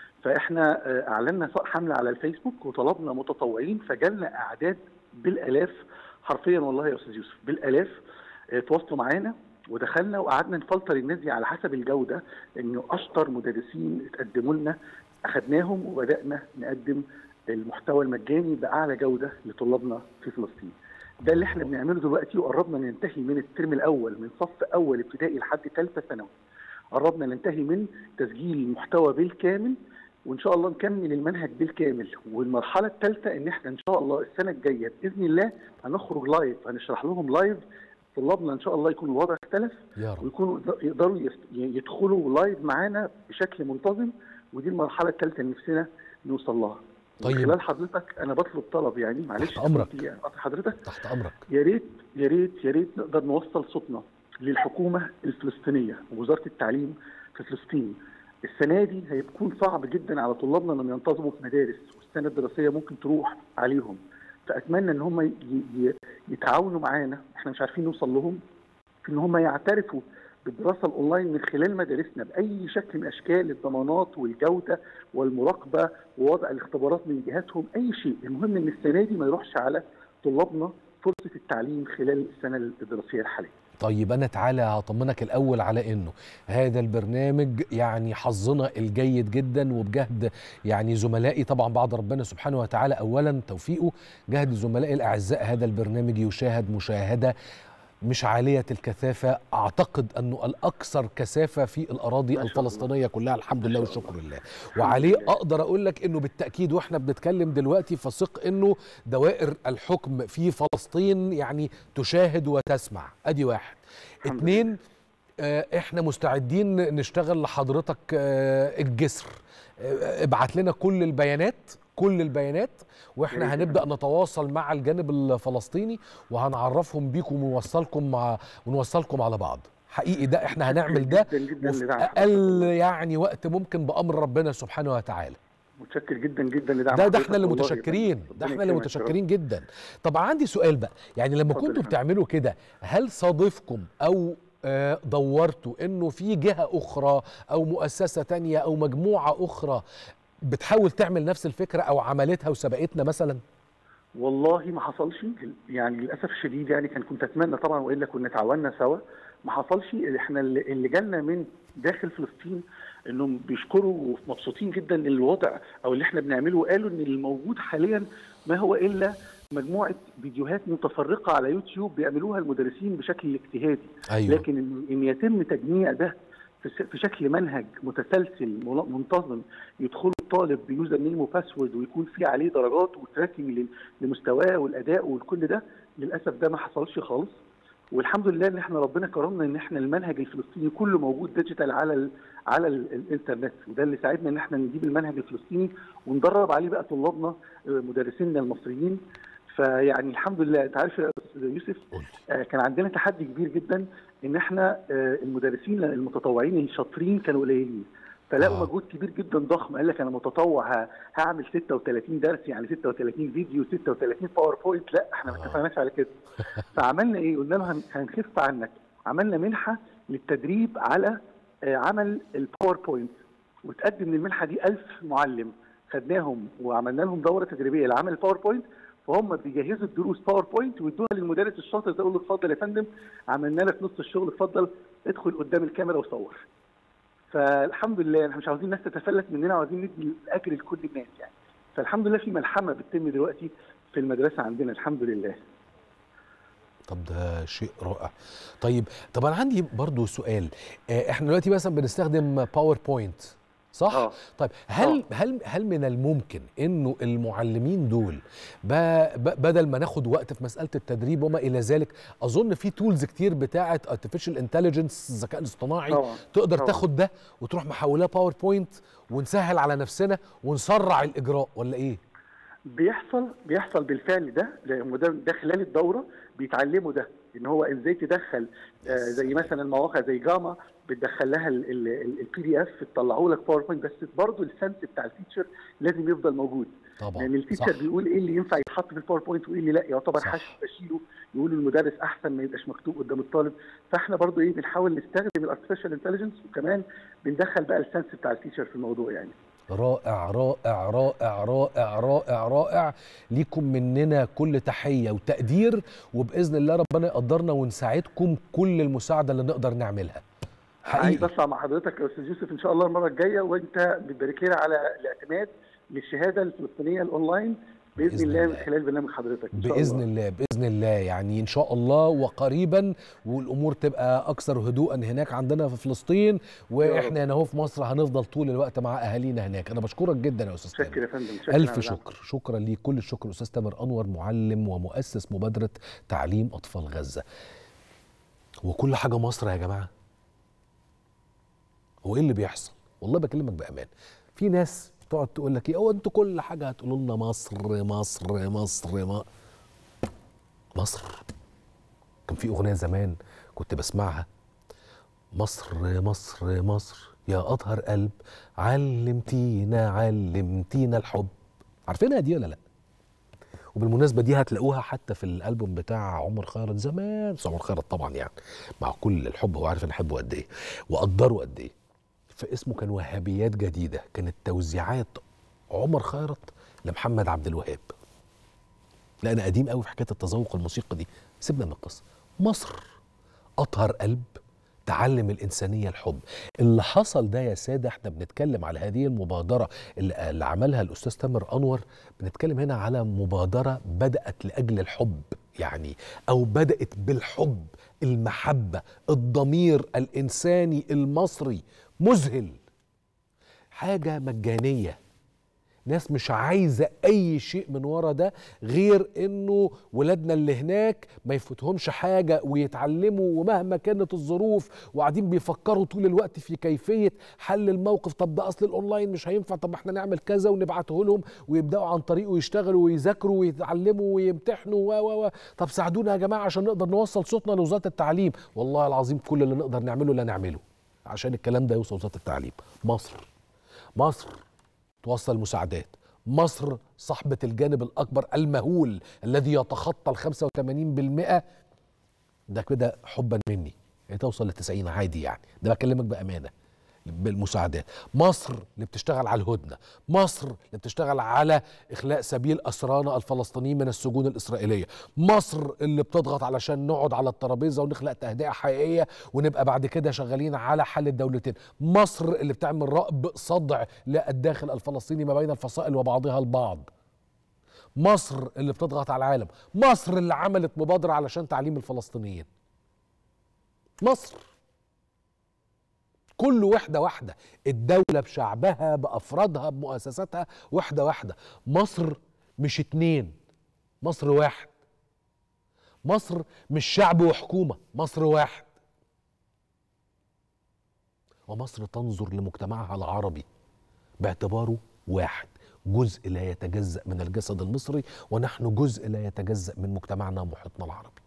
K: فاحنا آه، اعلنا حمله على الفيسبوك وطلبنا متطوعين فجالنا اعداد بالالاف حرفيا والله يا استاذ يوسف بالالاف آه، تواصلوا معانا ودخلنا وقعدنا نفلتر الناس دي على حسب الجوده انه اشطر مدرسين اتقدموا لنا اخذناهم وبدانا نقدم المحتوى المجاني باعلى جوده لطلابنا في فلسطين. ده اللي احنا بنعمله دلوقتي وقربنا ننتهي من الترم الاول من صف اول ابتدائي لحد ثالثه ثانوي. قربنا ننتهي من تسجيل المحتوى بالكامل وان شاء الله نكمل المنهج بالكامل والمرحله الثالثه ان احنا ان شاء الله السنه الجايه باذن الله هنخرج لايف هنشرح لهم لايف طلابنا ان شاء الله يكون الوضع اختلف
A: يا رب
K: ويكونوا يقدروا يست- يدخلوا لايف معانا بشكل منتظم ودي المرحله الثالثه اللي نفسنا نوصل لها
A: طيب.
K: من خلال حضرتك انا بطلب طلب يعني معلش
A: تحت أمرك.
K: صوتي قطع حضرتك
A: تحت امرك
K: يا ريت يا ريت يا ريت نقدر نوصل صوتنا للحكومه الفلسطينيه ووزاره التعليم في فلسطين السنه دي هيكون صعب جدا على طلابنا انهم ينتظموا في مدارس والسنه الدراسيه ممكن تروح عليهم فاتمنى ان هم ي- ي- يتعاونوا معانا احنا مش عارفين نوصل لهم في ان هم يعترفوا بالدراسه الاونلاين من خلال مدارسنا باي شكل من اشكال الضمانات والجوده والمراقبه ووضع الاختبارات من جهاتهم اي شيء المهم ان السنه دي ما يروحش على طلابنا فرصه التعليم خلال السنه الدراسيه الحاليه
A: طيب انا تعالى هطمنك الاول على انه هذا البرنامج يعني حظنا الجيد جدا وبجهد يعني زملائي طبعا بعد ربنا سبحانه وتعالى اولا توفيقه جهد زملائي الاعزاء هذا البرنامج يشاهد مشاهده مش عالية الكثافة أعتقد أنه الأكثر كثافة في الأراضي الفلسطينية كلها الحمد لله والشكر لله وعليه أقدر أقول لك أنه بالتأكيد وإحنا بنتكلم دلوقتي فثق أنه دوائر الحكم في فلسطين يعني تشاهد وتسمع أدي واحد اتنين آه، احنا مستعدين نشتغل لحضرتك آه، الجسر آه، ابعت لنا كل البيانات كل البيانات واحنا هنبدا نتواصل مع الجانب الفلسطيني وهنعرفهم بيكم ونوصلكم مع ونوصلكم على بعض حقيقي ده احنا هنعمل ده
K: جدا جدا
A: وفي
K: لدعم
A: اقل يعني وقت ممكن بامر ربنا سبحانه وتعالى
K: متشكر جدا جدا لدعم
A: ده ده
K: حضرتك
A: احنا اللي
K: والله.
A: متشكرين ده
K: ربنا
A: احنا اللي
K: يكرمك يا رب.
A: متشكرين جدا طب عندي سؤال بقى يعني لما
K: اتفضل
A: كنتوا
K: يا
A: بتعملوا كده هل صادفكم او آه، دورتوا انه في جهة اخرى او مؤسسة تانية او مجموعة اخرى بتحاول تعمل نفس الفكرة او عملتها وسبقتنا مثلا
K: والله ما حصلش يعني للاسف الشديد يعني كان كنت اتمنى طبعا والا كنا تعاوننا سوا ما حصلش احنا اللي اللي جالنا من داخل فلسطين انهم بيشكروا ومبسوطين جدا للوضع او اللي احنا بنعمله وقالوا ان الموجود حاليا ما هو الا مجموعه فيديوهات متفرقه على يوتيوب بيعملوها المدرسين بشكل اجتهادي
A: أيوة.
K: لكن ان إن يتم تجميع ده في ش- في شكل منهج متسلسل مل- منتظم يدخل الطالب بيوزر نيم وباسورد ويكون في عليه درجات وتراكنج ل- لمستواه والاداء وكل ده للاسف ده ما حصلش خالص والحمد لله ان احنا ربنا كرمنا ان احنا المنهج الفلسطيني كله موجود ديجيتال على ال على ال الانترنت وده اللي ساعدنا ان احنا نجيب المنهج الفلسطيني وندرب عليه بقى طلابنا آه، مدرسينا المصريين فيعني الحمد لله انت عارف يا استاذ يوسف آه، كان عندنا تحدي كبير جدا ان احنا آه، المدرسين المتطوعين الشاطرين كانوا قليلين فلاقوا مجهود كبير جدا ضخم قال لك انا متطوع ه- هعمل 36 درس يعني 36 فيديو 36 باوربوينت لا احنا ما اتفقناش على كده فعملنا ايه؟ قلنا له هن- هنخف عنك عملنا منحه للتدريب على آه، عمل الباوربوينت وتقدم للمنحه دي 1000 معلم خدناهم وعملنا لهم دوره تدريبيه لعمل الباوربوينت فهم بيجهزوا الدروس باوربوينت ويدوها للمدرس الشاطر ده يقول له اتفضل يا فندم عملنا لك نص الشغل اتفضل ادخل قدام الكاميرا وصور فالحمد لله احنا مش عاوزين الناس تتفلت مننا وعاوزين ندي الاجر لكل الناس يعني فالحمد لله في ملحمه بتتم دلوقتي في المدرسه عندنا الحمد لله
A: طب ده شيء رائع طيب طب انا عندي برضو سؤال آه، احنا دلوقتي مثلا بنستخدم باوربوينت صح
K: آه.
A: طيب هل هل هل من الممكن انه المعلمين دول ب- ب- بدل ما ناخد وقت في مساله التدريب وما الى ذلك اظن في تولز كتير بتاعه ارتفيشال انتليجنس الذكاء الاصطناعي
K: طبعاً.
A: تقدر
K: طبعاً.
A: تاخد ده وتروح محولاه باوربوينت ونسهل على نفسنا ونسرع الاجراء ولا ايه
K: بيحصل بيحصل بالفعل ده لأن ده, ده خلال الدوره بيتعلموا ده ان هو ازاي تدخل آه زي مثلا المواقع زي جاما بتدخل لها البي دي اف تطلعه لك باوربوينت بس برضه السنس بتاع التيتشر لازم يفضل موجود
A: طبعا
K: لان التيتشر
A: صح.
K: بيقول ايه اللي ينفع يتحط في الباوربوينت وايه اللي لا يعتبر
A: صح.
K: حشو بشيله يقول المدرس احسن ما يبقاش مكتوب قدام الطالب فاحنا برضه ايه بنحاول نستخدم الارتفيشال انتليجنس وكمان بندخل بقى السنس بتاع التيتشر في الموضوع يعني
A: رائع رائع رائع رائع رائع رائع ليكم مننا كل تحية وتقدير وبإذن الله ربنا يقدرنا ونساعدكم كل المساعدة اللي نقدر نعملها
K: عايز
A: حقيقي
K: اطلع مع حضرتك يا استاذ يوسف ان شاء الله المره الجايه وانت بتبارك لنا على الاعتماد للشهاده الفلسطينيه الاونلاين باذن,
A: بإذن
K: الله من
A: الله.
K: خلال برنامج حضرتك إن شاء
A: بإذن
K: الله.
A: الله بإذن الله يعني إن شاء الله وقريبا والأمور تبقى أكثر هدوءا هناك عندنا في فلسطين وإحنا هنا أهو في مصر هنفضل طول الوقت مع أهالينا هناك أنا بشكرك جدا يا أستاذ
K: شكرا
A: تامر
K: يا فندم شكرا
A: ألف
K: على
A: شكر شكرا ليك كل الشكر أستاذ تامر أنور معلم ومؤسس مبادرة تعليم أطفال غزة وكل حاجة مصر يا جماعة هو إيه اللي بيحصل والله بكلمك بأمان في ناس تقعد تقول لك ايه هو انتوا كل حاجه هتقولوا لنا مصر مصر مصر ما مصر كان في اغنيه زمان كنت بسمعها مصر مصر مصر يا اطهر قلب علمتينا علمتينا الحب عارفينها دي ولا لا وبالمناسبه دي هتلاقوها حتى في الالبوم بتاع عمر خيرت زمان بس عمر خيرت طبعا يعني مع كل الحب هو عارف انا احبه قد ايه وقدره قد ايه فاسمه كان وهابيات جديده كانت توزيعات عمر خيرت لمحمد عبد الوهاب لا انا قديم قوي في حكايه التذوق الموسيقي دي سيبنا من القصه مصر اطهر قلب تعلم الإنسانية الحب اللي حصل ده يا سادة احنا بنتكلم على هذه المبادرة اللي, اللي عملها الأستاذ تامر أنور بنتكلم هنا على مبادرة بدأت لأجل الحب يعني أو بدأت بالحب المحبة الضمير الإنساني المصري مذهل حاجة مجانية ناس مش عايزة أي شيء من ورا ده غير إنه ولادنا اللي هناك ما يفوتهمش حاجة ويتعلموا ومهما كانت الظروف وقاعدين بيفكروا طول الوقت في كيفية حل الموقف طب ده أصل الأونلاين مش هينفع طب احنا نعمل كذا ونبعته لهم ويبدأوا عن طريقه يشتغلوا ويذاكروا ويتعلموا ويمتحنوا و و و طب ساعدونا يا جماعة عشان نقدر نوصل صوتنا لوزارة التعليم والله العظيم كل اللي نقدر نعمله لا نعمله عشان الكلام ده يوصل وزارة التعليم مصر مصر توصل مساعدات مصر صاحبة الجانب الأكبر المهول الذي يتخطى ال 85% ده كده حبا مني هي توصل ل 90 عادي يعني ده بكلمك بأمانة بالمساعدات مصر اللي بتشتغل على الهدنة مصر اللي بتشتغل على إخلاء سبيل أسرانا الفلسطينيين من السجون الإسرائيلية مصر اللي بتضغط علشان نقعد على الترابيزة ونخلق تهدئة حقيقية ونبقى بعد كده شغالين على حل الدولتين مصر اللي بتعمل رأب صدع للداخل الفلسطيني ما بين الفصائل وبعضها البعض مصر اللي بتضغط على العالم مصر اللي عملت مبادرة علشان تعليم الفلسطينيين مصر كل وحدة واحدة الدولة بشعبها بأفرادها بمؤسساتها وحدة واحدة مصر مش اتنين مصر واحد مصر مش شعب وحكومة مصر واحد ومصر تنظر لمجتمعها العربي باعتباره واحد جزء لا يتجزأ من الجسد المصري ونحن جزء لا يتجزأ من مجتمعنا ومحيطنا العربي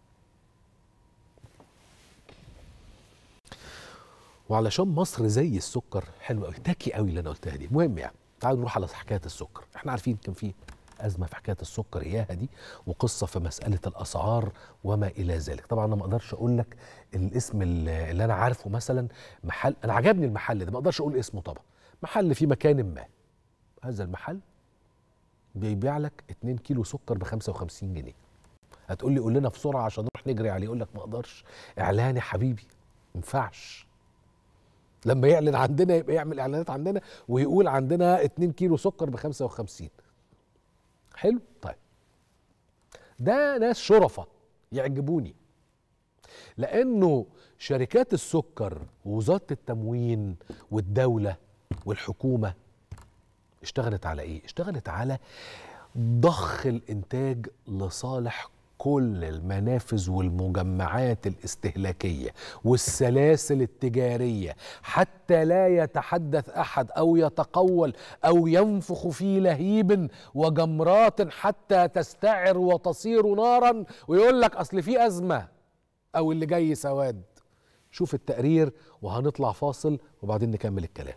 A: وعلشان مصر زي السكر حلو قوي تاكي قوي اللي انا قلتها دي المهم يعني تعالوا نروح على حكايه السكر احنا عارفين كان في ازمه في حكايه السكر اياها دي وقصه في مساله الاسعار وما الى ذلك طبعا انا ما اقدرش اقول لك الاسم اللي اللي انا عارفه مثلا محل انا عجبني المحل ده ما اقدرش اقول اسمه طبعا محل في مكان ما هذا المحل بيبيع لك 2 كيلو سكر ب 55 جنيه هتقول لي قول لنا بسرعه عشان نروح نجري عليه اقول لك ما اقدرش اعلان يا حبيبي ما ينفعش لما يعلن عندنا يبقى يعمل اعلانات عندنا ويقول عندنا 2 كيلو سكر ب 55 حلو طيب ده ناس شرفة يعجبوني لانه شركات السكر ووزاره التموين والدوله والحكومه اشتغلت على ايه اشتغلت على ضخ الانتاج لصالح كل المنافذ والمجمعات الاستهلاكيه والسلاسل التجاريه حتى لا يتحدث احد او يتقول او ينفخ في لهيب وجمرات حتى تستعر وتصير نارا ويقول لك اصل في ازمه او اللي جاي سواد شوف التقرير وهنطلع فاصل وبعدين نكمل الكلام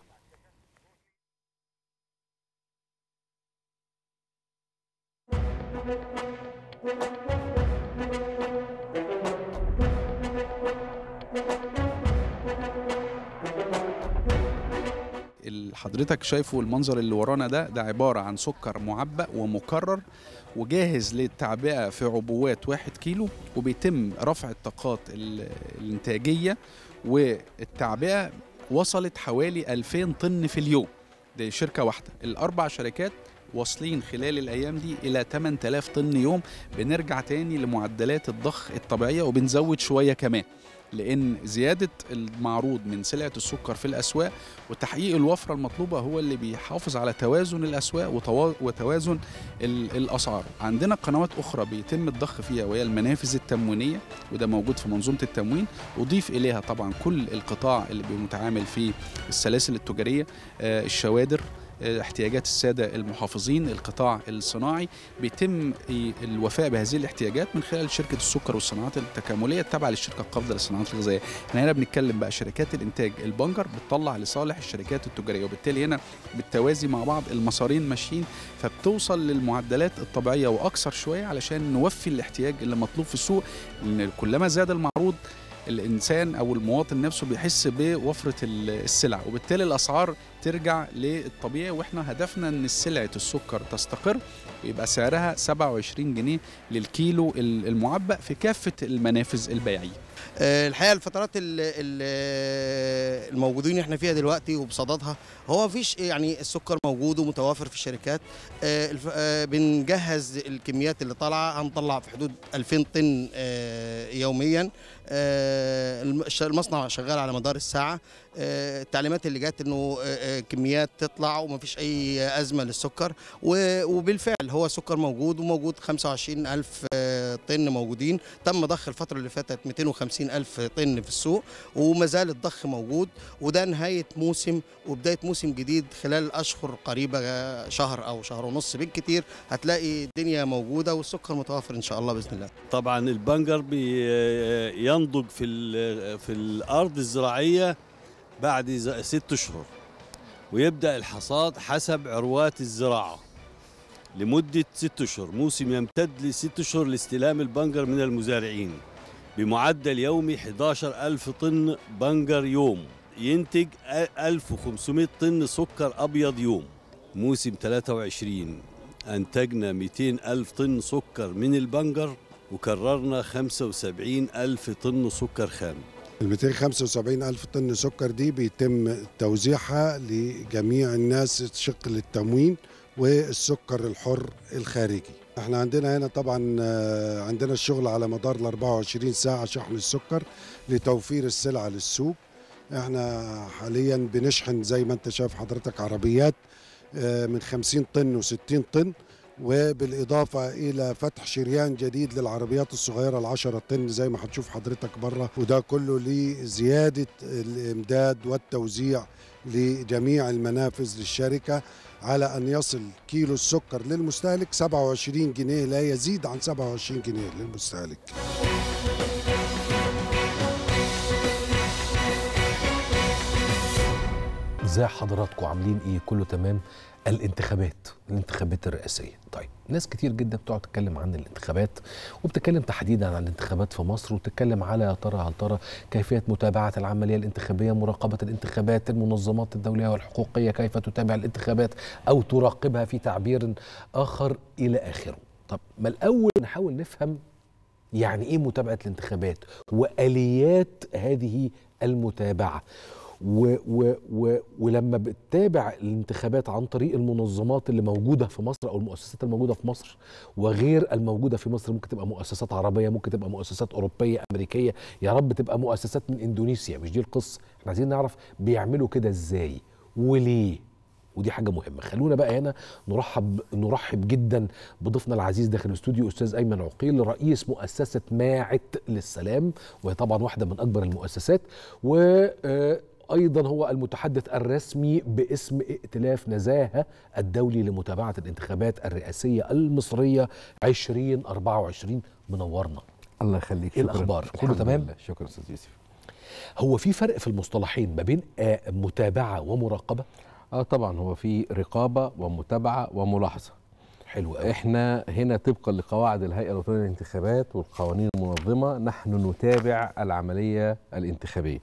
L: اللي حضرتك شايفه المنظر اللي ورانا ده ده عبارة عن سكر معبأ ومكرر وجاهز للتعبئة في عبوات واحد كيلو وبيتم رفع الطاقات ال- الإنتاجية والتعبئة وصلت حوالي 2000 طن في اليوم دي شركة واحدة الأربع شركات واصلين خلال الأيام دي إلى 8000 طن يوم بنرجع تاني لمعدلات الضخ الطبيعية وبنزود شوية كمان لان زياده المعروض من سلعه السكر في الاسواق وتحقيق الوفره المطلوبه هو اللي بيحافظ على توازن الاسواق وتوا- وتوازن ال- الاسعار عندنا قنوات اخرى بيتم الضخ فيها وهي المنافذ التموينيه وده موجود في منظومه التموين اضيف اليها طبعا كل القطاع اللي بيبقى متعامل في السلاسل التجاريه آه، الشوادر آه، احتياجات الساده المحافظين القطاع الصناعي بيتم الوفاء بهذه الاحتياجات من خلال شركه السكر والصناعات التكامليه التابعه للشركه القابضه للصناعات الغذائيه احنا هنا بنتكلم بقى شركات الانتاج البنجر بتطلع لصالح الشركات التجاريه وبالتالي هنا بالتوازي مع بعض المسارين ماشيين فبتوصل للمعدلات الطبيعيه واكثر شويه علشان نوفي الاحتياج اللي مطلوب في السوق لان كلما زاد المعروض الانسان او المواطن نفسه بيحس بوفره ال- السلع وبالتالي الاسعار ترجع للطبيعي واحنا هدفنا ان سلعه السكر تستقر ويبقى سعرها 27 جنيه للكيلو ال- المعبأ في كافه المنافذ البيعيه
M: آه، الحقيقه الفترات ال- ال- الموجودين احنا فيها دلوقتي وبصددها هو مفيش يعني السكر موجود ومتوافر في الشركات آه، الف- آه، بنجهز الكميات اللي طالعه هنطلع في حدود 2000 طن آه، يوميا آه، الم- الش- المصنع شغال على مدار الساعه آه، التعليمات اللي جت انه آه، آه، كميات تطلع ومفيش اي ازمه للسكر و- وبالفعل هو سكر موجود وموجود 25 الف آه، طن موجودين تم ضخ الفتره اللي فاتت 250 الف طن في السوق وما زال الضخ موجود وده نهايه موسم وبدايه موسم جديد خلال اشهر قريبه آه، شهر او شهر ونص بالكتير هتلاقي الدنيا موجوده والسكر متوفر ان شاء الله باذن الله
N: طبعا البنجر بينضج في ال- في الارض الزراعيه بعد ز- ست اشهر ويبدا الحصاد حسب عروات الزراعه لمده ست اشهر موسم يمتد لست اشهر لاستلام البنجر من المزارعين بمعدل يومي 11 ألف طن بنجر يوم ينتج 1500 طن سكر أبيض يوم موسم 23 أنتجنا 200 ألف طن سكر من البنجر وكررنا 75 ألف طن سكر خام
O: ال 275 ألف طن سكر دي بيتم توزيعها لجميع الناس شق للتموين والسكر الحر الخارجي احنا عندنا هنا طبعا آه، عندنا الشغل على مدار ال 24 ساعة شحن السكر لتوفير السلعة للسوق احنا حاليا بنشحن زي ما انت شايف حضرتك عربيات آه، من 50 طن و60 طن وبالإضافة إلى فتح شريان جديد للعربيات الصغيرة العشرة طن زي ما هتشوف حضرتك بره وده كله لزيادة الإمداد والتوزيع لجميع المنافذ للشركة على أن يصل كيلو السكر للمستهلك 27 جنيه لا يزيد عن 27 جنيه للمستهلك
A: ازاي حضراتكم عاملين ايه كله تمام الانتخابات الانتخابات الرئاسيه طيب ناس كتير جدا بتقعد تتكلم عن الانتخابات وبتتكلم تحديدا عن الانتخابات في مصر وتتكلم على يا ترى هل ترى كيفيه متابعه العمليه الانتخابيه مراقبه الانتخابات المنظمات الدوليه والحقوقيه كيف تتابع الانتخابات او تراقبها في تعبير اخر الى اخره طب ما الاول نحاول نفهم يعني ايه متابعه الانتخابات واليات هذه المتابعه و و و ولما بتتابع الانتخابات عن طريق المنظمات اللي موجوده في مصر او المؤسسات الموجوده في مصر وغير الموجوده في مصر ممكن تبقى مؤسسات عربيه ممكن تبقى مؤسسات اوروبيه امريكيه يا رب تبقى مؤسسات من اندونيسيا مش دي القصه احنا عايزين نعرف بيعملوا كده ازاي وليه ودي حاجه مهمه خلونا بقى هنا نرحب نرحب جدا بضيفنا العزيز داخل الاستوديو استاذ ايمن عقيل رئيس مؤسسه ماعت للسلام وهي طبعا واحده من اكبر المؤسسات و آه، ايضا هو المتحدث الرسمي باسم ائتلاف نزاهه الدولي لمتابعه الانتخابات الرئاسيه المصريه 2024 منورنا
P: الله يخليك
A: ايه
P: شكراً.
A: الاخبار كله
P: الحمد
A: تمام
P: لله. شكرا استاذ يوسف
A: هو في فرق في المصطلحين ما بين آه، متابعه ومراقبه
P: اه طبعا هو في رقابه ومتابعه وملاحظه
A: حلو
P: احنا هنا طبقا لقواعد الهيئه الوطنيه للانتخابات والقوانين المنظمه نحن نتابع العمليه الانتخابيه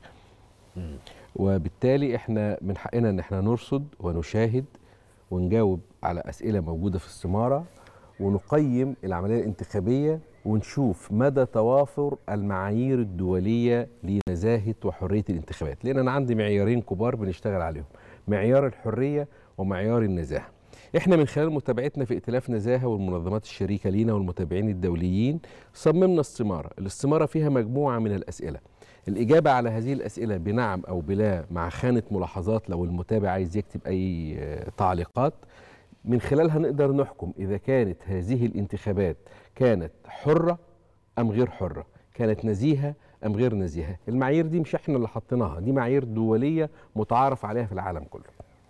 P: وبالتالي احنا من حقنا ان احنا نرصد ونشاهد ونجاوب على اسئله موجوده في السماره ونقيم العمليه الانتخابيه ونشوف مدى توافر المعايير الدوليه لنزاهه وحريه الانتخابات لان انا عندي معيارين كبار بنشتغل عليهم معيار الحريه ومعيار النزاهه احنا من خلال متابعتنا في ائتلاف نزاهه والمنظمات الشريكه لينا والمتابعين الدوليين صممنا استماره الاستماره فيها مجموعه من الاسئله الإجابة على هذه الأسئلة بنعم أو بلا مع خانة ملاحظات لو المتابع عايز يكتب أي آه، تعليقات من خلالها نقدر نحكم إذا كانت هذه الانتخابات كانت حرة أم غير حرة كانت نزيهة أم غير نزيهة المعايير دي مش احنا اللي حطيناها دي معايير دولية متعارف عليها في العالم كله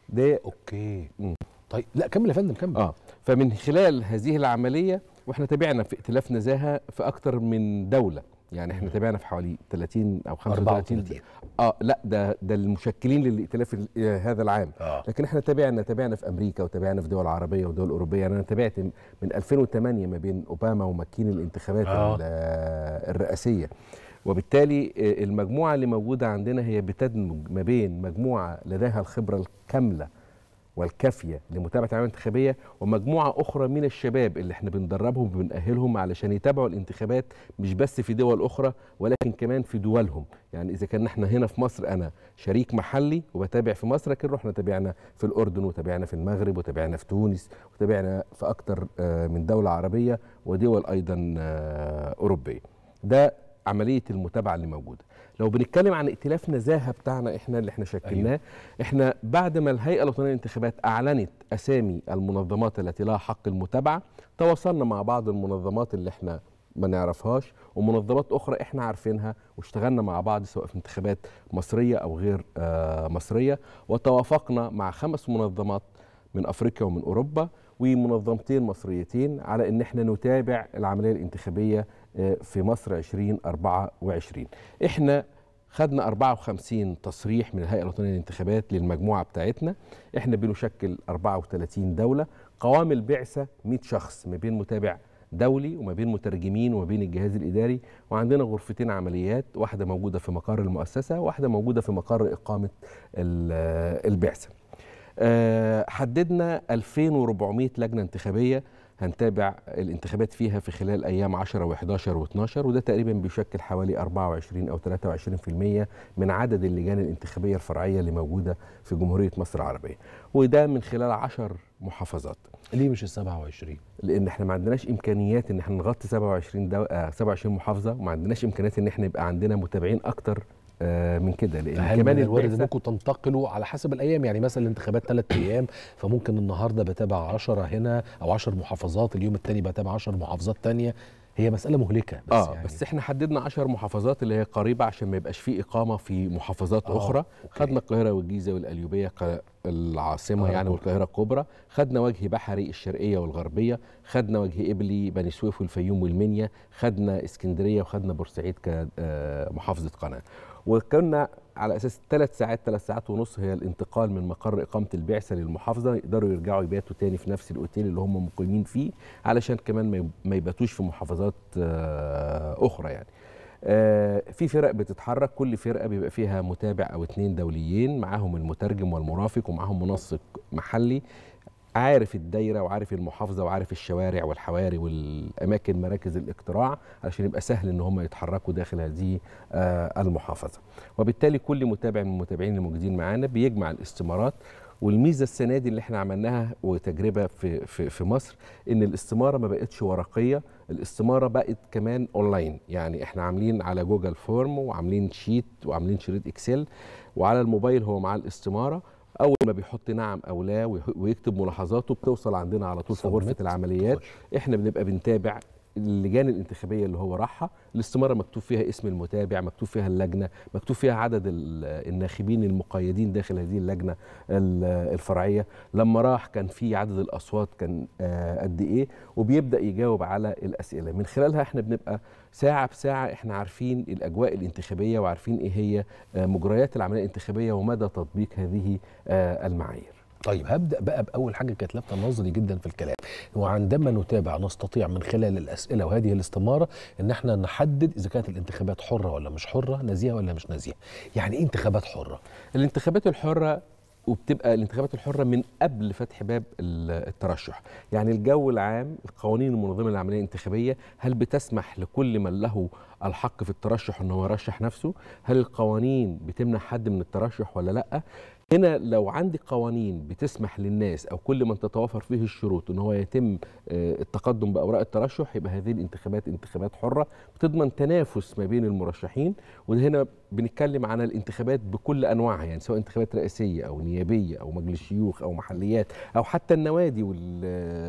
P: ده
A: اوكي طيب لا كمل يا فندم كمل
P: اه فمن خلال هذه العمليه واحنا تابعنا في ائتلاف نزاهه في اكتر من دوله يعني احنا تابعنا في حوالي 30 او 35
A: 34.
P: اه لا ده ده المشكلين للائتلاف ال- آه، هذا العام
A: آه.
P: لكن احنا تابعنا تابعنا في امريكا وتابعنا في دول عربيه ودول اوروبيه يعني انا تابعت من 2008 ما بين اوباما ومكين الانتخابات
A: آه.
P: ال- آه، الرئاسيه وبالتالي آه، المجموعه اللي موجوده عندنا هي بتدمج ما بين مجموعه لديها الخبره الكامله والكافيه لمتابعه العمليه الانتخابيه ومجموعه اخرى من الشباب اللي احنا بندربهم وبنأهلهم علشان يتابعوا الانتخابات مش بس في دول اخرى ولكن كمان في دولهم يعني اذا كان احنا هنا في مصر انا شريك محلي وبتابع في مصر لكن رحنا تابعنا في الاردن وتابعنا في المغرب وتابعنا في تونس وتابعنا في اكتر آه، من دوله عربيه ودول ايضا آه، اوروبيه ده عمليه المتابعه اللي موجوده لو بنتكلم عن ائتلاف نزاهه بتاعنا احنا اللي احنا شكلناه أيوه. احنا بعد ما الهيئه الوطنيه للانتخابات اعلنت اسامي المنظمات التي لها حق المتابعه تواصلنا مع بعض المنظمات اللي احنا ما نعرفهاش ومنظمات اخرى احنا عارفينها واشتغلنا مع بعض سواء في انتخابات مصريه او غير آه، مصريه وتوافقنا مع خمس منظمات من افريقيا ومن اوروبا ومنظمتين مصريتين على ان احنا نتابع العمليه الانتخابيه آه، في مصر 2024 احنا خدنا 54 تصريح من الهيئه الوطنيه للانتخابات للمجموعه بتاعتنا احنا بنشكل 34 دوله قوام البعثه 100 شخص ما بين متابع دولي وما بين مترجمين وما بين الجهاز الاداري وعندنا غرفتين عمليات واحده موجوده في مقر المؤسسه واحده موجوده في مقر اقامه ال- البعثه آه، حددنا 2400 لجنه انتخابيه هنتابع الانتخابات فيها في خلال ايام 10 و11 و12 وده تقريبا بيشكل حوالي 24 او 23% من عدد اللجان الانتخابيه الفرعيه اللي موجوده في جمهوريه مصر العربيه وده من خلال 10 محافظات
A: ليه مش ال 27
P: لان احنا ما عندناش امكانيات ان احنا نغطي 27 دو... آه 27 محافظه وما عندناش امكانيات ان احنا يبقى عندنا متابعين اكتر آه من كده لان
A: فهل
P: كمان
A: من الوارد
P: البعثة-
A: انكم تنتقلوا على حسب الايام يعني مثلا الانتخابات ثلاث ايام فممكن النهارده بتابع 10 هنا او 10 محافظات اليوم الثاني بتابع 10 محافظات ثانيه هي مساله مهلكه بس
P: اه
A: يعني
P: بس احنا حددنا 10 محافظات اللي هي قريبه عشان ما يبقاش في اقامه في محافظات
A: آه،
P: آه اخرى
A: أوكي.
P: خدنا القاهره والجيزه والقليوبيه ق- العاصمه
A: آه،
P: يعني
A: أوكي.
P: والقاهره الكبرى خدنا وجه بحري الشرقيه والغربيه خدنا وجه ابلي بني سويف والفيوم والمنيا خدنا اسكندريه وخدنا بورسعيد كمحافظه قناه وكنا على اساس ثلاث ساعات ثلاث ساعات ونص هي الانتقال من مقر اقامه البعثه للمحافظه يقدروا يرجعوا يباتوا تاني في نفس الاوتيل اللي هم مقيمين فيه علشان كمان ما يب- ما يباتوش في محافظات آه، اخرى يعني آه، في فرق بتتحرك كل فرقه بيبقى فيها متابع او اتنين دوليين معاهم المترجم والمرافق ومعاهم منسق محلي عارف الدايره وعارف المحافظه وعارف الشوارع والحواري والاماكن مراكز الاقتراع عشان يبقى سهل ان هم يتحركوا داخل هذه آه، المحافظه وبالتالي كل متابع من المتابعين الموجودين معانا بيجمع الاستمارات والميزه السنه دي اللي احنا عملناها وتجربه في في في مصر ان الاستماره ما بقتش ورقيه الاستماره بقت كمان اونلاين يعني احنا عاملين على جوجل فورم وعاملين شيت وعاملين شريط اكسل وعلى الموبايل هو معاه الاستماره اول ما بيحط نعم او لا ويح- ويكتب ملاحظاته بتوصل عندنا على طول في غرفه
A: Submit.
P: العمليات احنا بنبقى بنتابع اللجان الانتخابيه اللي هو راحها الاستماره مكتوب فيها اسم المتابع مكتوب فيها اللجنه مكتوب فيها عدد ال- الناخبين المقيدين داخل هذه اللجنه ال- الفرعيه لما راح كان في عدد الاصوات كان آه، قد ايه وبيبدا يجاوب على الاسئله من خلالها احنا بنبقى ساعه بساعه احنا عارفين الاجواء الانتخابيه وعارفين ايه هي آه، مجريات العمليه الانتخابيه ومدى تطبيق هذه آه، المعايير
A: طيب هبدا بقى باول حاجه كانت لافته نظري جدا في الكلام وعندما نتابع نستطيع من خلال الاسئله وهذه الاستماره ان احنا نحدد اذا كانت الانتخابات حره ولا مش حره نزيهه ولا مش نزيهه يعني ايه انتخابات حره
P: الانتخابات الحرة وبتبقى الانتخابات الحرة من قبل فتح باب ال- الترشح يعني الجو العام القوانين المنظمة للعملية الانتخابية هل بتسمح لكل من له الحق في الترشح أنه يرشح نفسه هل القوانين بتمنع حد من الترشح ولا لأ هنا لو عندي قوانين بتسمح للناس او كل من تتوافر فيه الشروط ان هو يتم آه، التقدم باوراق الترشح يبقى هذه الانتخابات انتخابات حره بتضمن تنافس ما بين المرشحين وهنا بنتكلم عن الانتخابات بكل انواعها يعني سواء انتخابات رئاسيه او نيابيه او مجلس شيوخ او محليات او حتى النوادي وال-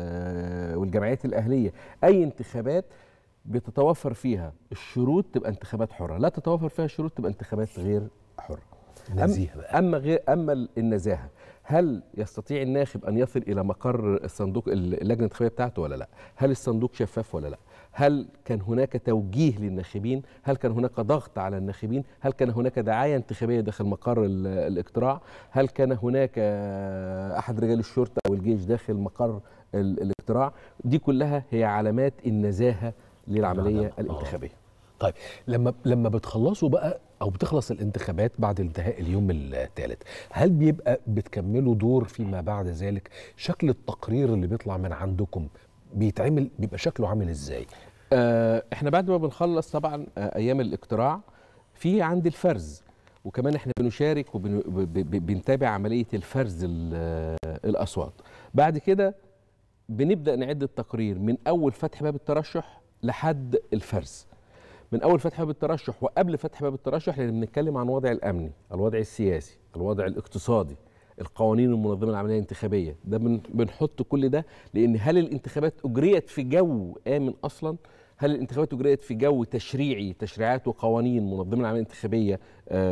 P: آه، والجمعيات الاهليه اي انتخابات بتتوفر فيها الشروط تبقى انتخابات حره لا تتوفر فيها الشروط تبقى انتخابات غير حره
A: نزيهة
P: بقى. اما غير اما النزاهه هل يستطيع الناخب ان يصل الى مقر الصندوق اللجنه الانتخابيه بتاعته ولا لا هل الصندوق شفاف ولا لا هل كان هناك توجيه للناخبين هل كان هناك ضغط على الناخبين هل كان هناك دعايه انتخابيه داخل مقر ال- الاقتراع هل كان هناك آه، احد رجال الشرطه او الجيش داخل مقر ال- الاقتراع دي كلها هي علامات النزاهه للعمليه الانتخابيه
A: طيب لما لما بتخلصوا بقى او بتخلص الانتخابات بعد انتهاء اليوم الثالث هل بيبقى بتكملوا دور فيما بعد ذلك شكل التقرير اللي بيطلع من عندكم بيتعمل بيبقى شكله عامل ازاي
P: آه، احنا بعد ما بنخلص طبعا آه، ايام الاقتراع في عند الفرز وكمان احنا بنشارك وبنتابع عمليه الفرز ال- آه، الاصوات بعد كده بنبدا نعد التقرير من اول فتح باب الترشح لحد الفرز من اول فتح باب الترشح وقبل فتح باب الترشح لان بنتكلم عن الوضع الامني الوضع السياسي الوضع الاقتصادي القوانين المنظمه للعمليه الانتخابيه ده بن- بنحط كل ده لان هل الانتخابات اجريت في جو امن اصلا هل الانتخابات اجريت في جو تشريعي تشريعات وقوانين منظمه للعمليه الانتخابيه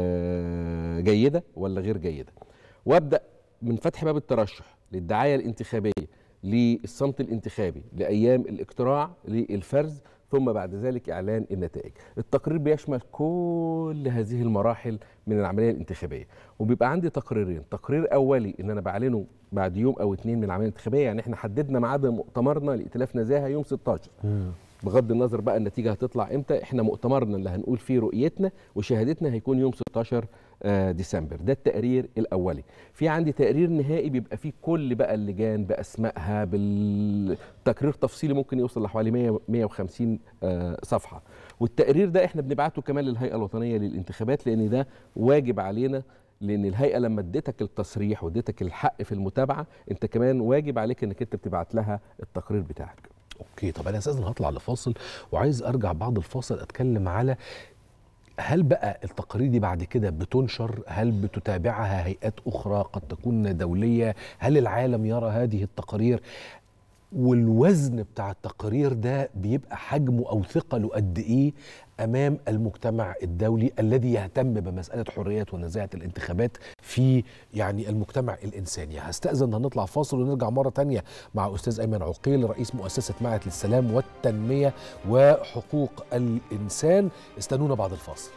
P: آه، جيده ولا غير جيده وابدا من فتح باب الترشح للدعايه الانتخابيه للصمت الانتخابي لايام الاقتراع للفرز ثم بعد ذلك اعلان النتائج التقرير بيشمل كل هذه المراحل من العمليه الانتخابيه وبيبقى عندي تقريرين تقرير اولي ان انا بعلنه بعد يوم او اتنين من العمليه الانتخابيه يعني احنا حددنا ميعاد مؤتمرنا لائتلاف نزاهه يوم 16 بغض النظر بقى النتيجه هتطلع امتى احنا مؤتمرنا اللي هنقول فيه رؤيتنا وشهادتنا هيكون يوم 16 آه، ديسمبر ده التقرير الاولي في عندي تقرير نهائي بيبقى فيه كل بقى اللجان باسمائها بالتقرير تفصيلي ممكن يوصل لحوالي 100 150 آه، صفحه والتقرير ده احنا بنبعته كمان للهيئه الوطنيه للانتخابات لان ده واجب علينا لان الهيئه لما اديتك التصريح واديتك الحق في المتابعه انت كمان واجب عليك انك انت بتبعت لها التقرير بتاعك
A: اوكي طب انا اساسا هطلع لفاصل وعايز ارجع بعد الفاصل اتكلم على هل بقى التقارير دي بعد كده بتنشر هل بتتابعها هيئات اخرى قد تكون دوليه هل العالم يرى هذه التقارير والوزن بتاع التقرير ده بيبقى حجمه او ثقله قد ايه امام المجتمع الدولي الذي يهتم بمساله حريات ونزاهه الانتخابات في يعني المجتمع الانساني هستاذن هنطلع فاصل ونرجع مره تانية مع استاذ ايمن عقيل رئيس مؤسسه معهد للسلام والتنميه وحقوق الانسان استنونا بعد الفاصل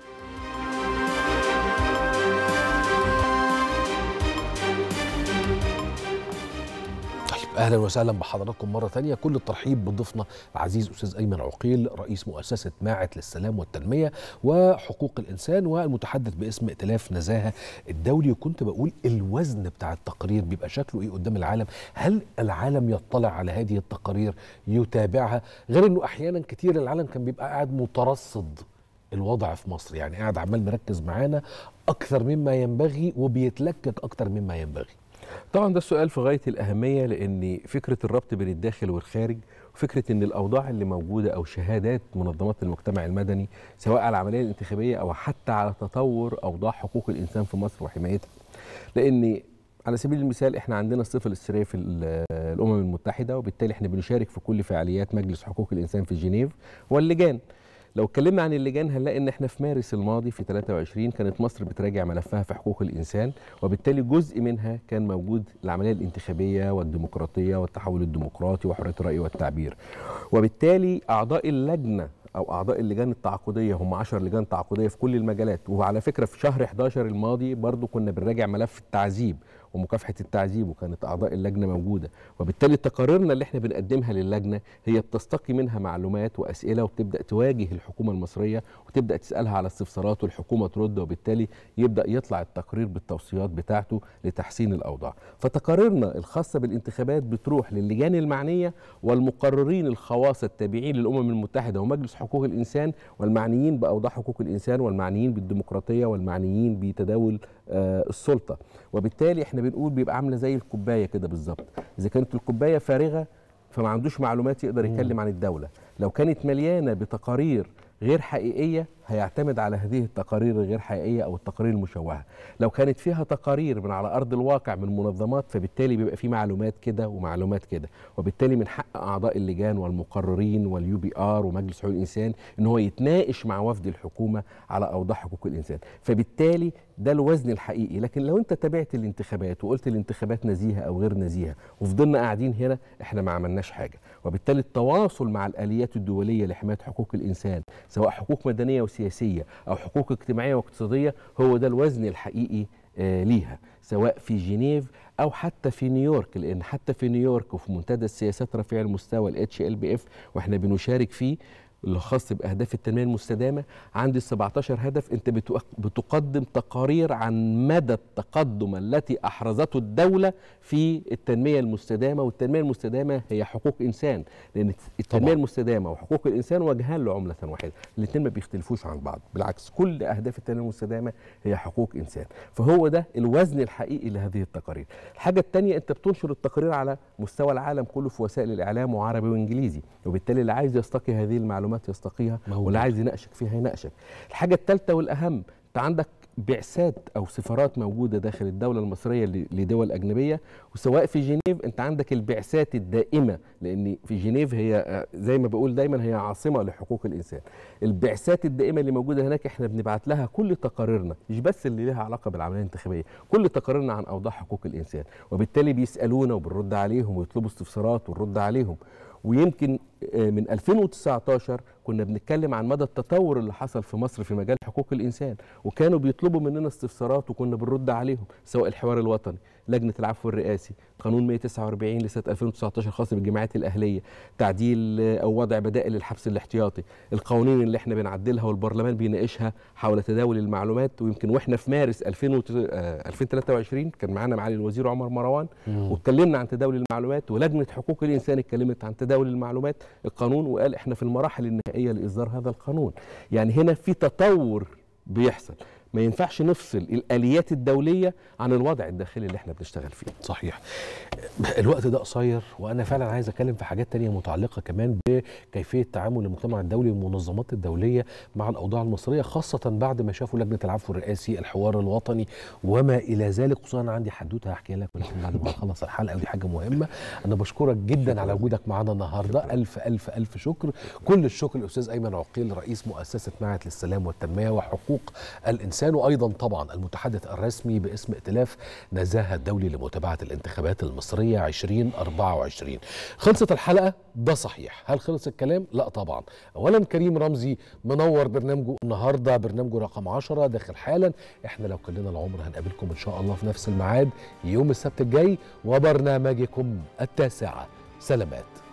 A: طيب اهلا وسهلا بحضراتكم مره ثانيه كل الترحيب بضيفنا العزيز استاذ ايمن عقيل رئيس مؤسسه ماعت للسلام والتنميه وحقوق الانسان والمتحدث باسم ائتلاف نزاهه الدولي وكنت بقول الوزن بتاع التقرير بيبقى شكله ايه قدام العالم هل العالم يطلع على هذه التقارير يتابعها غير انه احيانا كتير العالم كان بيبقى قاعد مترصد الوضع في مصر يعني قاعد عمال مركز معانا اكثر مما ينبغي وبيتلكك اكثر مما ينبغي
P: طبعا ده السؤال في غايه الاهميه لان فكره الربط بين الداخل والخارج وفكره ان الاوضاع اللي موجوده او شهادات منظمات المجتمع المدني سواء على العمليه الانتخابيه او حتى على تطور اوضاع حقوق الانسان في مصر وحمايتها لان على سبيل المثال احنا عندنا الصفه الاستشاريه في ال- الامم المتحده وبالتالي احنا بنشارك في كل فعاليات مجلس حقوق الانسان في جنيف واللجان لو اتكلمنا عن اللجان هنلاقي ان احنا في مارس الماضي في 23 كانت مصر بتراجع ملفها في حقوق الانسان وبالتالي جزء منها كان موجود العمليه الانتخابيه والديمقراطيه والتحول الديمقراطي وحريه الراي والتعبير وبالتالي اعضاء اللجنه او اعضاء اللجان التعاقديه هم 10 لجان تعاقديه في كل المجالات وعلى فكره في شهر 11 الماضي برضو كنا بنراجع ملف التعذيب ومكافحه التعذيب وكانت اعضاء اللجنه موجوده وبالتالي تقاريرنا اللي احنا بنقدمها للجنه هي بتستقي منها معلومات واسئله وبتبدا تواجه الحكومه المصريه وتبدا تسالها على استفسارات والحكومه ترد وبالتالي يبدا يطلع التقرير بالتوصيات بتاعته لتحسين الاوضاع فتقاريرنا الخاصه بالانتخابات بتروح للجان المعنيه والمقررين الخواص التابعين للامم المتحده ومجلس حقوق الانسان والمعنيين باوضاع حقوق الانسان والمعنيين بالديمقراطيه والمعنيين بتداول آه، السلطه وبالتالي احنا بنقول بيبقى عامله زي الكوبايه كده بالظبط اذا كانت الكوبايه فارغه فما عندوش معلومات يقدر يتكلم عن الدوله لو كانت مليانه بتقارير غير حقيقيه هيعتمد على هذه التقارير الغير حقيقيه او التقارير المشوهه لو كانت فيها تقارير من على ارض الواقع من منظمات فبالتالي بيبقى في معلومات كده ومعلومات كده وبالتالي من حق اعضاء اللجان والمقررين واليو بي ار ومجلس حقوق الانسان ان هو يتناقش مع وفد الحكومه على اوضاع حقوق الانسان فبالتالي ده الوزن الحقيقي لكن لو انت تابعت الانتخابات وقلت الانتخابات نزيهه او غير نزيهه وفضلنا قاعدين هنا احنا ما عملناش حاجه وبالتالي التواصل مع الاليات الدوليه لحمايه حقوق الانسان سواء حقوق مدنيه وسياسيه او حقوق اجتماعيه واقتصاديه هو ده الوزن الحقيقي آه ليها سواء في جنيف او حتى في نيويورك لان حتى في نيويورك وفي منتدى السياسات رفيع المستوى الاتش ال بي اف واحنا بنشارك فيه اللي خاص باهداف التنميه المستدامه عندي 17 هدف انت بتقدم تقارير عن مدى التقدم التي احرزته الدوله في التنميه المستدامه والتنميه المستدامه هي حقوق انسان لان التنميه طبعا. المستدامه وحقوق الانسان وجهان لعمله واحده الاثنين ما بيختلفوش عن بعض بالعكس كل اهداف التنميه المستدامه هي حقوق انسان فهو ده الوزن الحقيقي لهذه التقارير الحاجه الثانيه انت بتنشر التقارير على مستوى العالم كله في وسائل الاعلام وعربي وانجليزي وبالتالي اللي عايز يستقي هذه المعلومات معلومات يستقيها واللي عايز يناقشك فيها يناقشك الحاجه الثالثه والاهم انت عندك بعثات او سفارات موجوده داخل الدوله المصريه لدول اجنبيه وسواء في جنيف انت عندك البعثات الدائمه لان في جنيف هي زي ما بقول دايما هي عاصمه لحقوق الانسان البعثات الدائمه اللي موجوده هناك احنا بنبعت لها كل تقاريرنا مش بس اللي لها علاقه بالعمليه الانتخابيه كل تقاريرنا عن اوضاع حقوق الانسان وبالتالي بيسالونا وبنرد عليهم ويطلبوا استفسارات ونرد عليهم ويمكن من 2019 كنا بنتكلم عن مدى التطور اللي حصل في مصر في مجال حقوق الانسان وكانوا بيطلبوا مننا استفسارات وكنا بنرد عليهم سواء الحوار الوطني لجنه العفو الرئاسي قانون 149 لسنه 2019 الخاص بالجمعيات الاهليه تعديل او وضع بدائل للحبس الاحتياطي القوانين اللي احنا بنعدلها والبرلمان بيناقشها حول تداول المعلومات ويمكن واحنا في مارس 2023 كان معانا معالي الوزير عمر مروان واتكلمنا عن تداول المعلومات ولجنه حقوق الانسان اتكلمت عن تداول المعلومات القانون وقال احنا في المراحل النهائيه لاصدار هذا القانون يعني هنا في تطور بيحصل ما ينفعش نفصل الاليات الدوليه عن الوضع الداخلي اللي احنا بنشتغل فيه
A: صحيح الوقت ده قصير وانا فعلا عايز اتكلم في حاجات تانية متعلقه كمان بكيفيه تعامل المجتمع الدولي والمنظمات الدوليه مع الاوضاع المصريه خاصه بعد ما شافوا لجنه العفو الرئاسي الحوار الوطني وما الى ذلك خصوصا انا عندي حدوته هحكي لك ولكن بعد ما نخلص الحلقه ودي حاجه مهمه انا بشكرك جدا على وجودك معانا النهارده الف الف الف شكر كل الشكر الاستاذ ايمن عقيل رئيس مؤسسه معهد للسلام والتنميه وحقوق الانسان وايضا طبعا المتحدث الرسمي باسم ائتلاف نزاهه الدولي لمتابعه الانتخابات المصريه 2024 خلصت الحلقه ده صحيح هل خلص الكلام لا طبعا اولا كريم رمزي منور برنامجه النهارده برنامجه رقم 10 داخل حالا احنا لو كلنا العمر هنقابلكم ان شاء الله في نفس الميعاد يوم السبت الجاي وبرنامجكم التاسعه سلامات